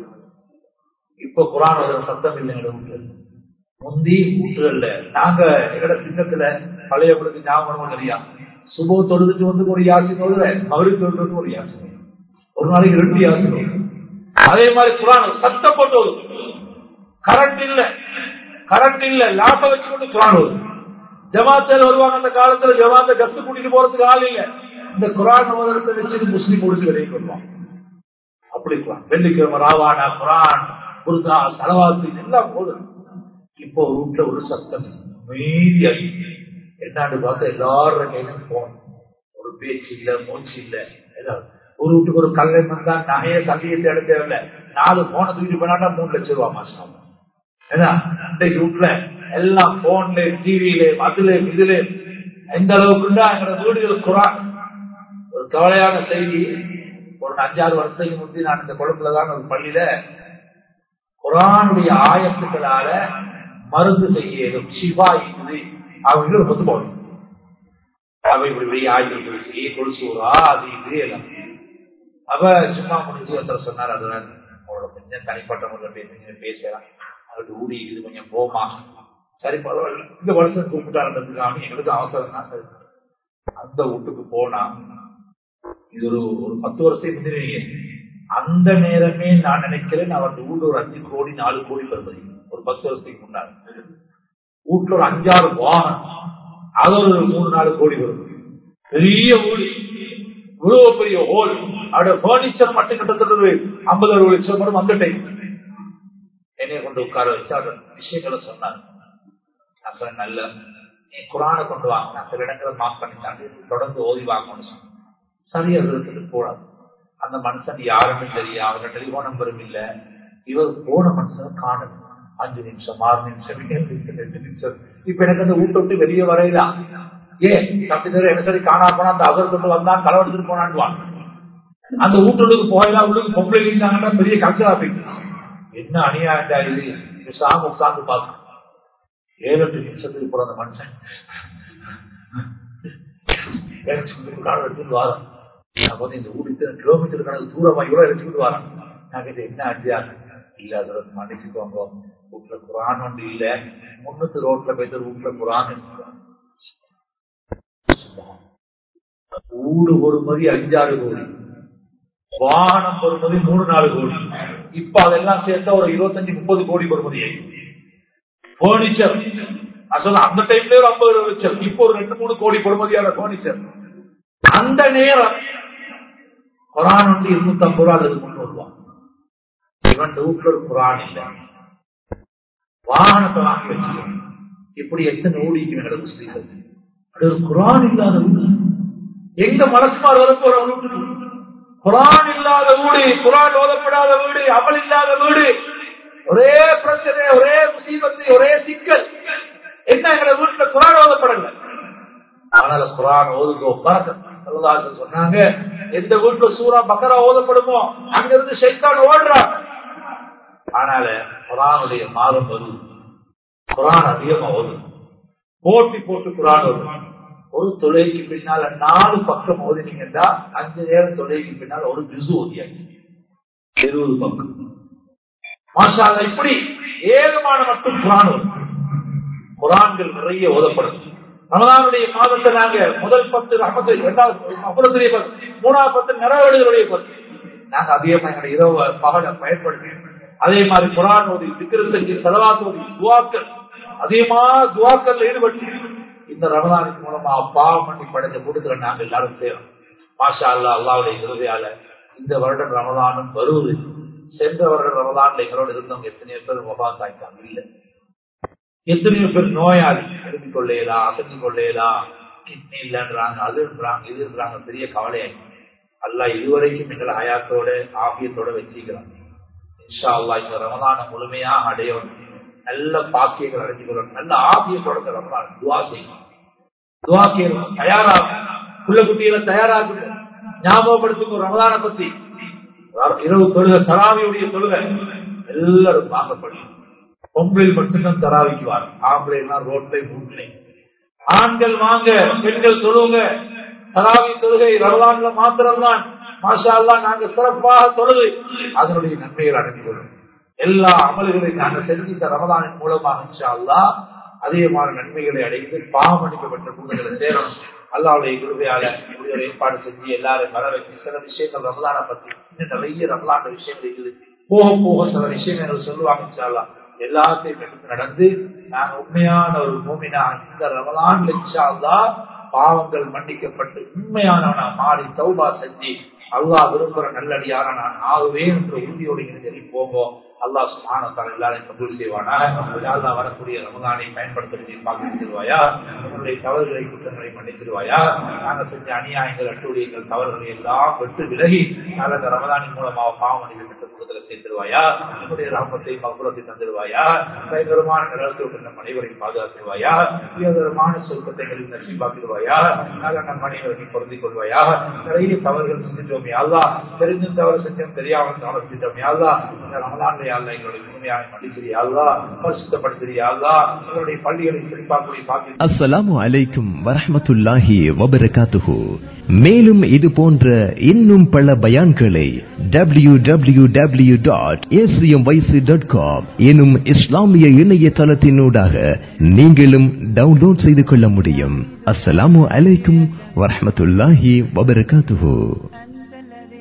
இப்ப குரான் ஓதுற சத்தம் இல்லை எங்க வீட்டுல முந்தி வீட்டுகள்ல நாங்க எங்கட சின்னத்துல பழையவங்களுக்கு ஞாபகம் தெரியா சுபோ தொழுதுட்டு வந்து ஒரு யாசி தொழுவேன் மகளுக்கு தொழுது ஒரு யாசி ஒரு நாளைக்கு ரெண்டு யாசி தொழுவேன். அதே மாதிரி குரான் சத்தம் போட்டு ஓதும். கரண்ட் இல்ல கரண்ட் இல்ல லாப வச்சுக்கொண்டு குரான் ஓதும். ஜமாத்தில் வருவாங்க அந்த காலத்துல ஜமாத்தை கஸ்து கூட்டிட்டு போறதுக்கு ஆள் இல்ல இந்த குரான் ஓதரத்தை வச்சு முஸ்லீம் முடிச்சு வெளியே வருவாங்க அப்படி குரான் வெள்ளிக்கிழமை ராவானா குரான் குருதா சலவாத்து எல்லாம் போதும் இப்போ ஒரு வீட்டுல ஒரு சத்தம் மீதி என்னான்னு பார்த்தா எல்லாரும் கையிலும் போன் ஒரு பேச்சு இல்ல மூச்சு இல்ல ஏதாவது ஒரு வீட்டுக்கு ஒரு கல்லை வந்தா நகைய சல்லியத்தை எடுக்க தேவையில்ல நாலு போனை தூக்கிட்டு போனாட்டா மூணு லட்சம் ரூபா மாசம் ஏன்னா இன்றைக்கு வீட்டுல எல்லாம் போன்ல டிவியில அதுல இதுல எந்த அளவுக்குண்டா எங்களோட வீடுகள் குரான் ஒரு கவலையான செய்தி ஒரு அஞ்சாறு வருஷத்துக்கு முந்தி நான் இந்த கொழுப்புல தான் ஒரு பள்ளியில குரானுடைய ஆயத்துக்களால மருந்து செய்ய இயலும் சிவா இருக்குது அவங்க ஒரு பத்து போடும் அவை இப்படி இப்படி ஆயுதம் குளிச்சு குளிசூரா அது இது எல்லாம் அவ சும்மா முடிச்சு ஒருத்தர் சொன்னார் அதுதான் அவரோட கொஞ்சம் தனிப்பட்ட முறையில் பேசுங்க பேசலாம் அவருக்கு ஊடி இது கொஞ்சம் போமா சரி பரவாயில்ல இந்த வருஷம் கூப்பிட்டாருன்றதுக்காக எங்களுக்கு அவசரம் தான் சரி. அந்த வீட்டுக்கு போனா இது ஒரு ஒரு பத்து வருஷத்துக்கு முந்தினீங்க அந்த நேரமே நான் நினைக்கிறேன் அவருக்கு வீட்டுல ஒரு அஞ்சு கோடி நாலு கோடி பெறுமதி ஒரு பத்து வருஷத்துக்கு முன்னாடி வீட்டுல ஒரு அஞ்சாறு வாகனம் அது ஒரு மூணு நாலு கோடி வரும் பெரிய ஊழி இவ்வளவு பெரிய ஹோல் அவருடைய பர்னிச்சர் மட்டும் கிட்டத்தட்ட ஒரு ஐம்பது அறுபது லட்சம் வரும் அந்த டைம் என்னைய கொண்டு உட்கார வச்சு அவர் விஷயங்களை சொன்னார் நான் சொன்னேன் நல்ல நீ குரானை கொண்டு வாங்க நான் சில இடங்களை மார்க் பண்ணிட்டாங்க தொடர்ந்து ஓதி வாங்கணும்னு சொன்னேன் சரியா இருக்கிறதுக்கு கூடாது அந்த மனுஷன் யாருன்னு தெரியும் அவங்க டெலிபோன் நம்பரும் இல்ல இவர் போன மனுஷனை காணும் அஞ்சு நிமிஷம் ஆறு நிமிஷம் ஏழு நிமிஷம் ரெண்டு நிமிஷம் இப்ப எனக்கு அந்த வீட்டை விட்டு வெளியே வரையலாம் ஏன் தப்பி தவிர என்ன சரி காணா போனா அந்த அவர் கொண்டு வந்தா களவெடுத்துட்டு போனான்னு அந்த வீட்டுக்கு போயலாம் உள்ளுக்கு பொம்பளை இருந்தாங்கன்னா பெரிய கல்ச்சரா போயிட்டு என்ன அநியாயண்டா இது சாம உட்கார்ந்து பார்க்கணும் ஏழு எட்டு நிமிஷத்துக்கு போற அந்த மனுஷன் எடுத்துட்டு வாரம் நான் வந்து இந்த ஊர் இத்தனை கிலோமீட்டர் கணக்கு தூரமா இவ்வளவு எடுத்துக்கிட்டு வரேன் நான் கேட்டேன் என்ன அடியா இல்ல அதை மன்னிச்சுக்கோங்க வீட்டுல குரான் ஒன்று இல்ல முன்னூத்தி ரோட்ல போயிட்டு வீட்டுல குரான் ஊடு ஒரு மதி அஞ்சாறு கோடி வாகனம் பொறுமதி மூணு நாலு கோடி இப்ப அதெல்லாம் சேர்த்தா ஒரு இருபத்தஞ்சு முப்பது கோடி பொறுமதி பர்னிச்சர் அந்த டைம்ல ஒரு ஐம்பது லட்சம் இப்போ ஒரு ரெண்டு மூணு கோடி பொறுமதியான பர்னிச்சர் அந்த நேரம் குரான் வந்து இருநூத்தி ஐம்பது ரூபா அதுக்கு கொண்டு வருவான் இவன் வீட்டுல ஒரு குரான் இல்ல வாகனத்தை வாங்கி வச்சுக்கணும் இப்படி எத்தனை ஊடிக்கு எங்களை முஸ்லீம்கள் அது ஒரு குரான் இல்லாத வீடு எங்க மனசுமார் வரப்போற வீட்டுக்கு குரான் இல்லாத வீடு குரான் ஓதப்படாத வீடு அமல் இல்லாத வீடு ஒரே பிரச்சனை ஒரே முசீபத்து ஒரே சிக்கல் என்ன எங்களை வீட்டுல குரான் ஓதப்படல அதனால குரான் ஓதுக்கோ பறக்க சொன்னாங்க எந்த வீட்டுல சூறா பக்கரா ஓதப்படுமோ அங்கிருந்து சைத்தான் ஓடுறான் அதனால குரானுடைய மாதம் வரும் குரான் அதிகமா ஓதும் போட்டி போட்டு குரான் வரும் ஒரு தொலைக்கு பின்னால நாலு பக்கம் ஓதினீங்கன்னா அஞ்சு நேரம் தொலைக்கு பின்னால் ஒரு ஜிசு ஓதியாச்சு இருபது பக்கம் மாஷா இப்படி ஏழுமான மட்டும் குரான் வரும் குரான்கள் நிறைய ஓதப்படும் ரமதானுடைய மாதத்தை நாங்க முதல் பத்து அமத்து இரண்டாவது அப்புறத்துடைய பத்து மூணாவது பத்து நிறைவேடுகளுடைய பத்து நாங்க அதிகமா எங்களை இரவு பகல பயன்படுத்தி அதே மாதிரி குரான் ஓதி சிக்கிர செஞ்சு செலவாத்து ஓதி துவாக்கள் அதிகமா துவாக்கல் ஈடுபட்டு இந்த ரமதானுக்கு மூலமா பாவம் பண்ணி படைச்ச கூட்டத்துல நாங்க எல்லாரும் சேரும் மாஷா அல்லா அல்லாவுடைய கிருதையால இந்த வருடம் ரமதானும் வருவது சென்ற வருடம் ரமதான்ல எங்களோட இருந்தவங்க எத்தனையோ பேர் மொபால் தாய்க்காங்க இல்லை எத்தனையோ பேர் நோயாளி எழுதி கொள்ளையலாம் அசைஞ்சு கொள்ளையலாம் கிட்னி இல்லைன்றாங்க அதுன்றாங்க இதுன்றாங்க பெரிய கவலையாய் அல்ல இதுவரைக்கும் எங்களை ஹயாத்தோட ஆபியத்தோட வச்சுக்கிறோம் இன்ஷா அல்லா இந்த ரமதான முழுமையா அடையணும் நல்ல பாக்கியங்கள் அடைஞ்சு கொள்ளணும் நல்ல ஆபியத்தோட இந்த ரமதான் துவா செய்யணும் துவா செய்யணும் தயாராகும் புள்ள குட்டிகளை தயாராகுங்க ஞாபகப்படுத்துங்க ரமதான பத்தி இரவு தொழுக தராவியுடைய தொழுக எல்லாரும் வாங்கப்படும் பொம்பளையில் மட்டும்தான் தராவிக்குவார் ஆம்பளைனா ரோட்ல மூட்டிலே ஆண்கள் வாங்க பெண்கள் தொழுங்க தராவி தொழுகை ரமலான்ல மாத்திரம்தான் மாஷா அல்லா நாங்க சிறப்பாக தொழுது அதனுடைய நன்மைகள் அடைந்து கொள்ளும் எல்லா அமல்களையும் நாங்கள் செஞ்சு இந்த ரமலானின் மூலமாக இன்ஷா அல்லா அதிகமான நன்மைகளை அடைந்து பாவமளிக்கப்பட்ட கூட்டங்களை சேரும் அல்லாவுடைய குருவையால ஒரு ஏற்பாடு செஞ்சு எல்லாரும் வர வைத்து சில விஷயங்கள் ரமலான பத்தி இன்னும் நிறைய ரமலான விஷயங்கள் இருக்குது போக போக சில விஷயங்கள் சொல்லுவாங்க இன்ஷா அல்லா எல்லாத்தையும் எடுத்து நடந்து நாங்க உண்மையான ஒரு பூமினா இந்த ரமலான் லட்சா பாவங்கள் மன்னிக்கப்பட்டு உண்மையானவனா மாறி தௌபா செஞ்சு அல்லாஹ் விரும்புற நல்லடியான நான் ஆகுவேன் என்ற உறுதியோடு இருந்து போவோம் அல்லாஹ் சுமானத்தால் எல்லாரையும் கபூல் செய்வானா அல்லாஹ் வரக்கூடிய ரமதானை பயன்படுத்தி பார்த்துருவாயா உங்களுடைய தவறுகளை குற்றங்களை மன்னிச்சிருவாயா நாங்கள் செஞ்ச அநியாயங்கள் அட்டுழியங்கள் தவறுகளை எல்லாம் விட்டு விலகி நாங்கள் அந்த ரமதானின் மூலமாக பாவம் மனிதர்கள் கொடுத்தல சேர்த்திருவாயா உங்களுடைய ராமத்தை மகுரத்தை தந்துடுவாயா பயங்கரமான நிலத்தில் நம் அனைவரையும் பாதுகாத்துருவாயா உயர்தரமான சொர்க்கத்தை நசிப்பாக்கிடுவாயா நாங்கள் நம் அனைவரையும் பொருந்திக் கொள்வாயா நிறைய தவறுகள் செஞ்சிட்டோம் யாழ்லா தெரிஞ்சும் தவறு செஞ்சோம் தெரியாமல் தவறு செஞ்சிட்டோம் யாழ்லா இந்த ரமலான்ல யாழ்லா எங்களுடைய முழுமையாக மன்னிச்சிரியாள்லா பரிசுத்தப்படுத்திரியாள்லா எங்களுடைய பள்ளிகளை சிறப்பாக்கூடிய பாக்கி அஸ்ஸலாமு அலைக்கும் வரஹ்மத்துல்லாஹி வபரகாத்துஹு மேலும் இது போன்ற இன்னும் பல பயான்களை W W W dot dot com எனும் இஸ்லாமிய இணையதளத்தினூடாக நீங்களும் டவுன்லோட் செய்து கொள்ள முடியும் அஸ்ஸலாமு அலைக்கும் வரஹ்மத்துல்லாஹி வபரகாத்துஹு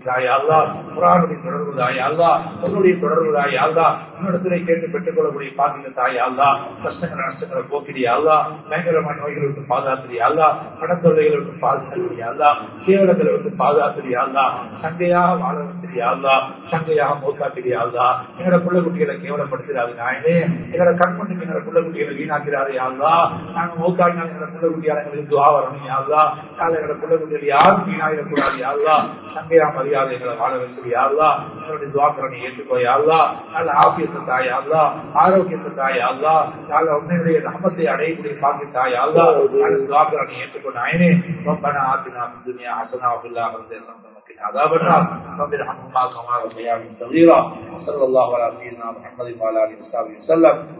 தாயா அல்லா குரானுடைய தொடர்பு தாயா அல்லா உன்னுடைய தொடர்பு தாயா அல்லா இன்னொருத்தரை கேட்டு பெற்றுக் கொள்ளக்கூடிய பாக்கிய தாயா அல்லா கஷ்டங்கள் நஷ்டங்களை போக்கிறியா அல்லா பயங்கரமான நோய்களை விட்டு பாதுகாத்திரியா அல்லா கடத்தொல்லைகளை விட்டு பாதுகாத்திரியா அல்லா கேவலங்களை விட்டு பாதுகாத்திரியா அல்லா சங்கையாக வாழ வச்சிரியா அல்லா சங்கையாக மூக்காத்திரியா அல்லா எங்களோட பிள்ளை குட்டிகளை கேவலப்படுத்துறாது நாயனே எங்களோட கண்மண்ணுக்கு எங்களோட பிள்ளை குட்டிகளை வீணாக்கிறாரு யாருலா நாங்க மூக்காடினால் எங்களோட பிள்ளை குட்டியால் எங்களுக்கு துவா வரணும் யாருலா எங்களோட பிள்ளை குட்டிகள் யாரும் வீணாயிடக்கூடாது யாருலா சங்கையா மரியாதை எங்களை வாழ வச்சு யாருலா எங்களுடைய துவாக்கரனை ஏற்றுக்கோ யாருலா நல்ல ஆபியத்தை தாய் யாருலா ஆரோக்கியத்தை தாய் யாருலா நல்ல உண்மையுடைய ரமத்தை அடையக்கூடிய பாக்கி தாய் யாருலா நல்ல துவாக்கரனை ஏற்றுக்கோ நாயனே ربنا آتنا في الدنيا حسنة وفي الآخرة حسنة وقنا عذاب النار رب ارحمهما كما ربياني صغيرا وصلى الله على سيدنا محمد وعلى آله وصحبه وسلم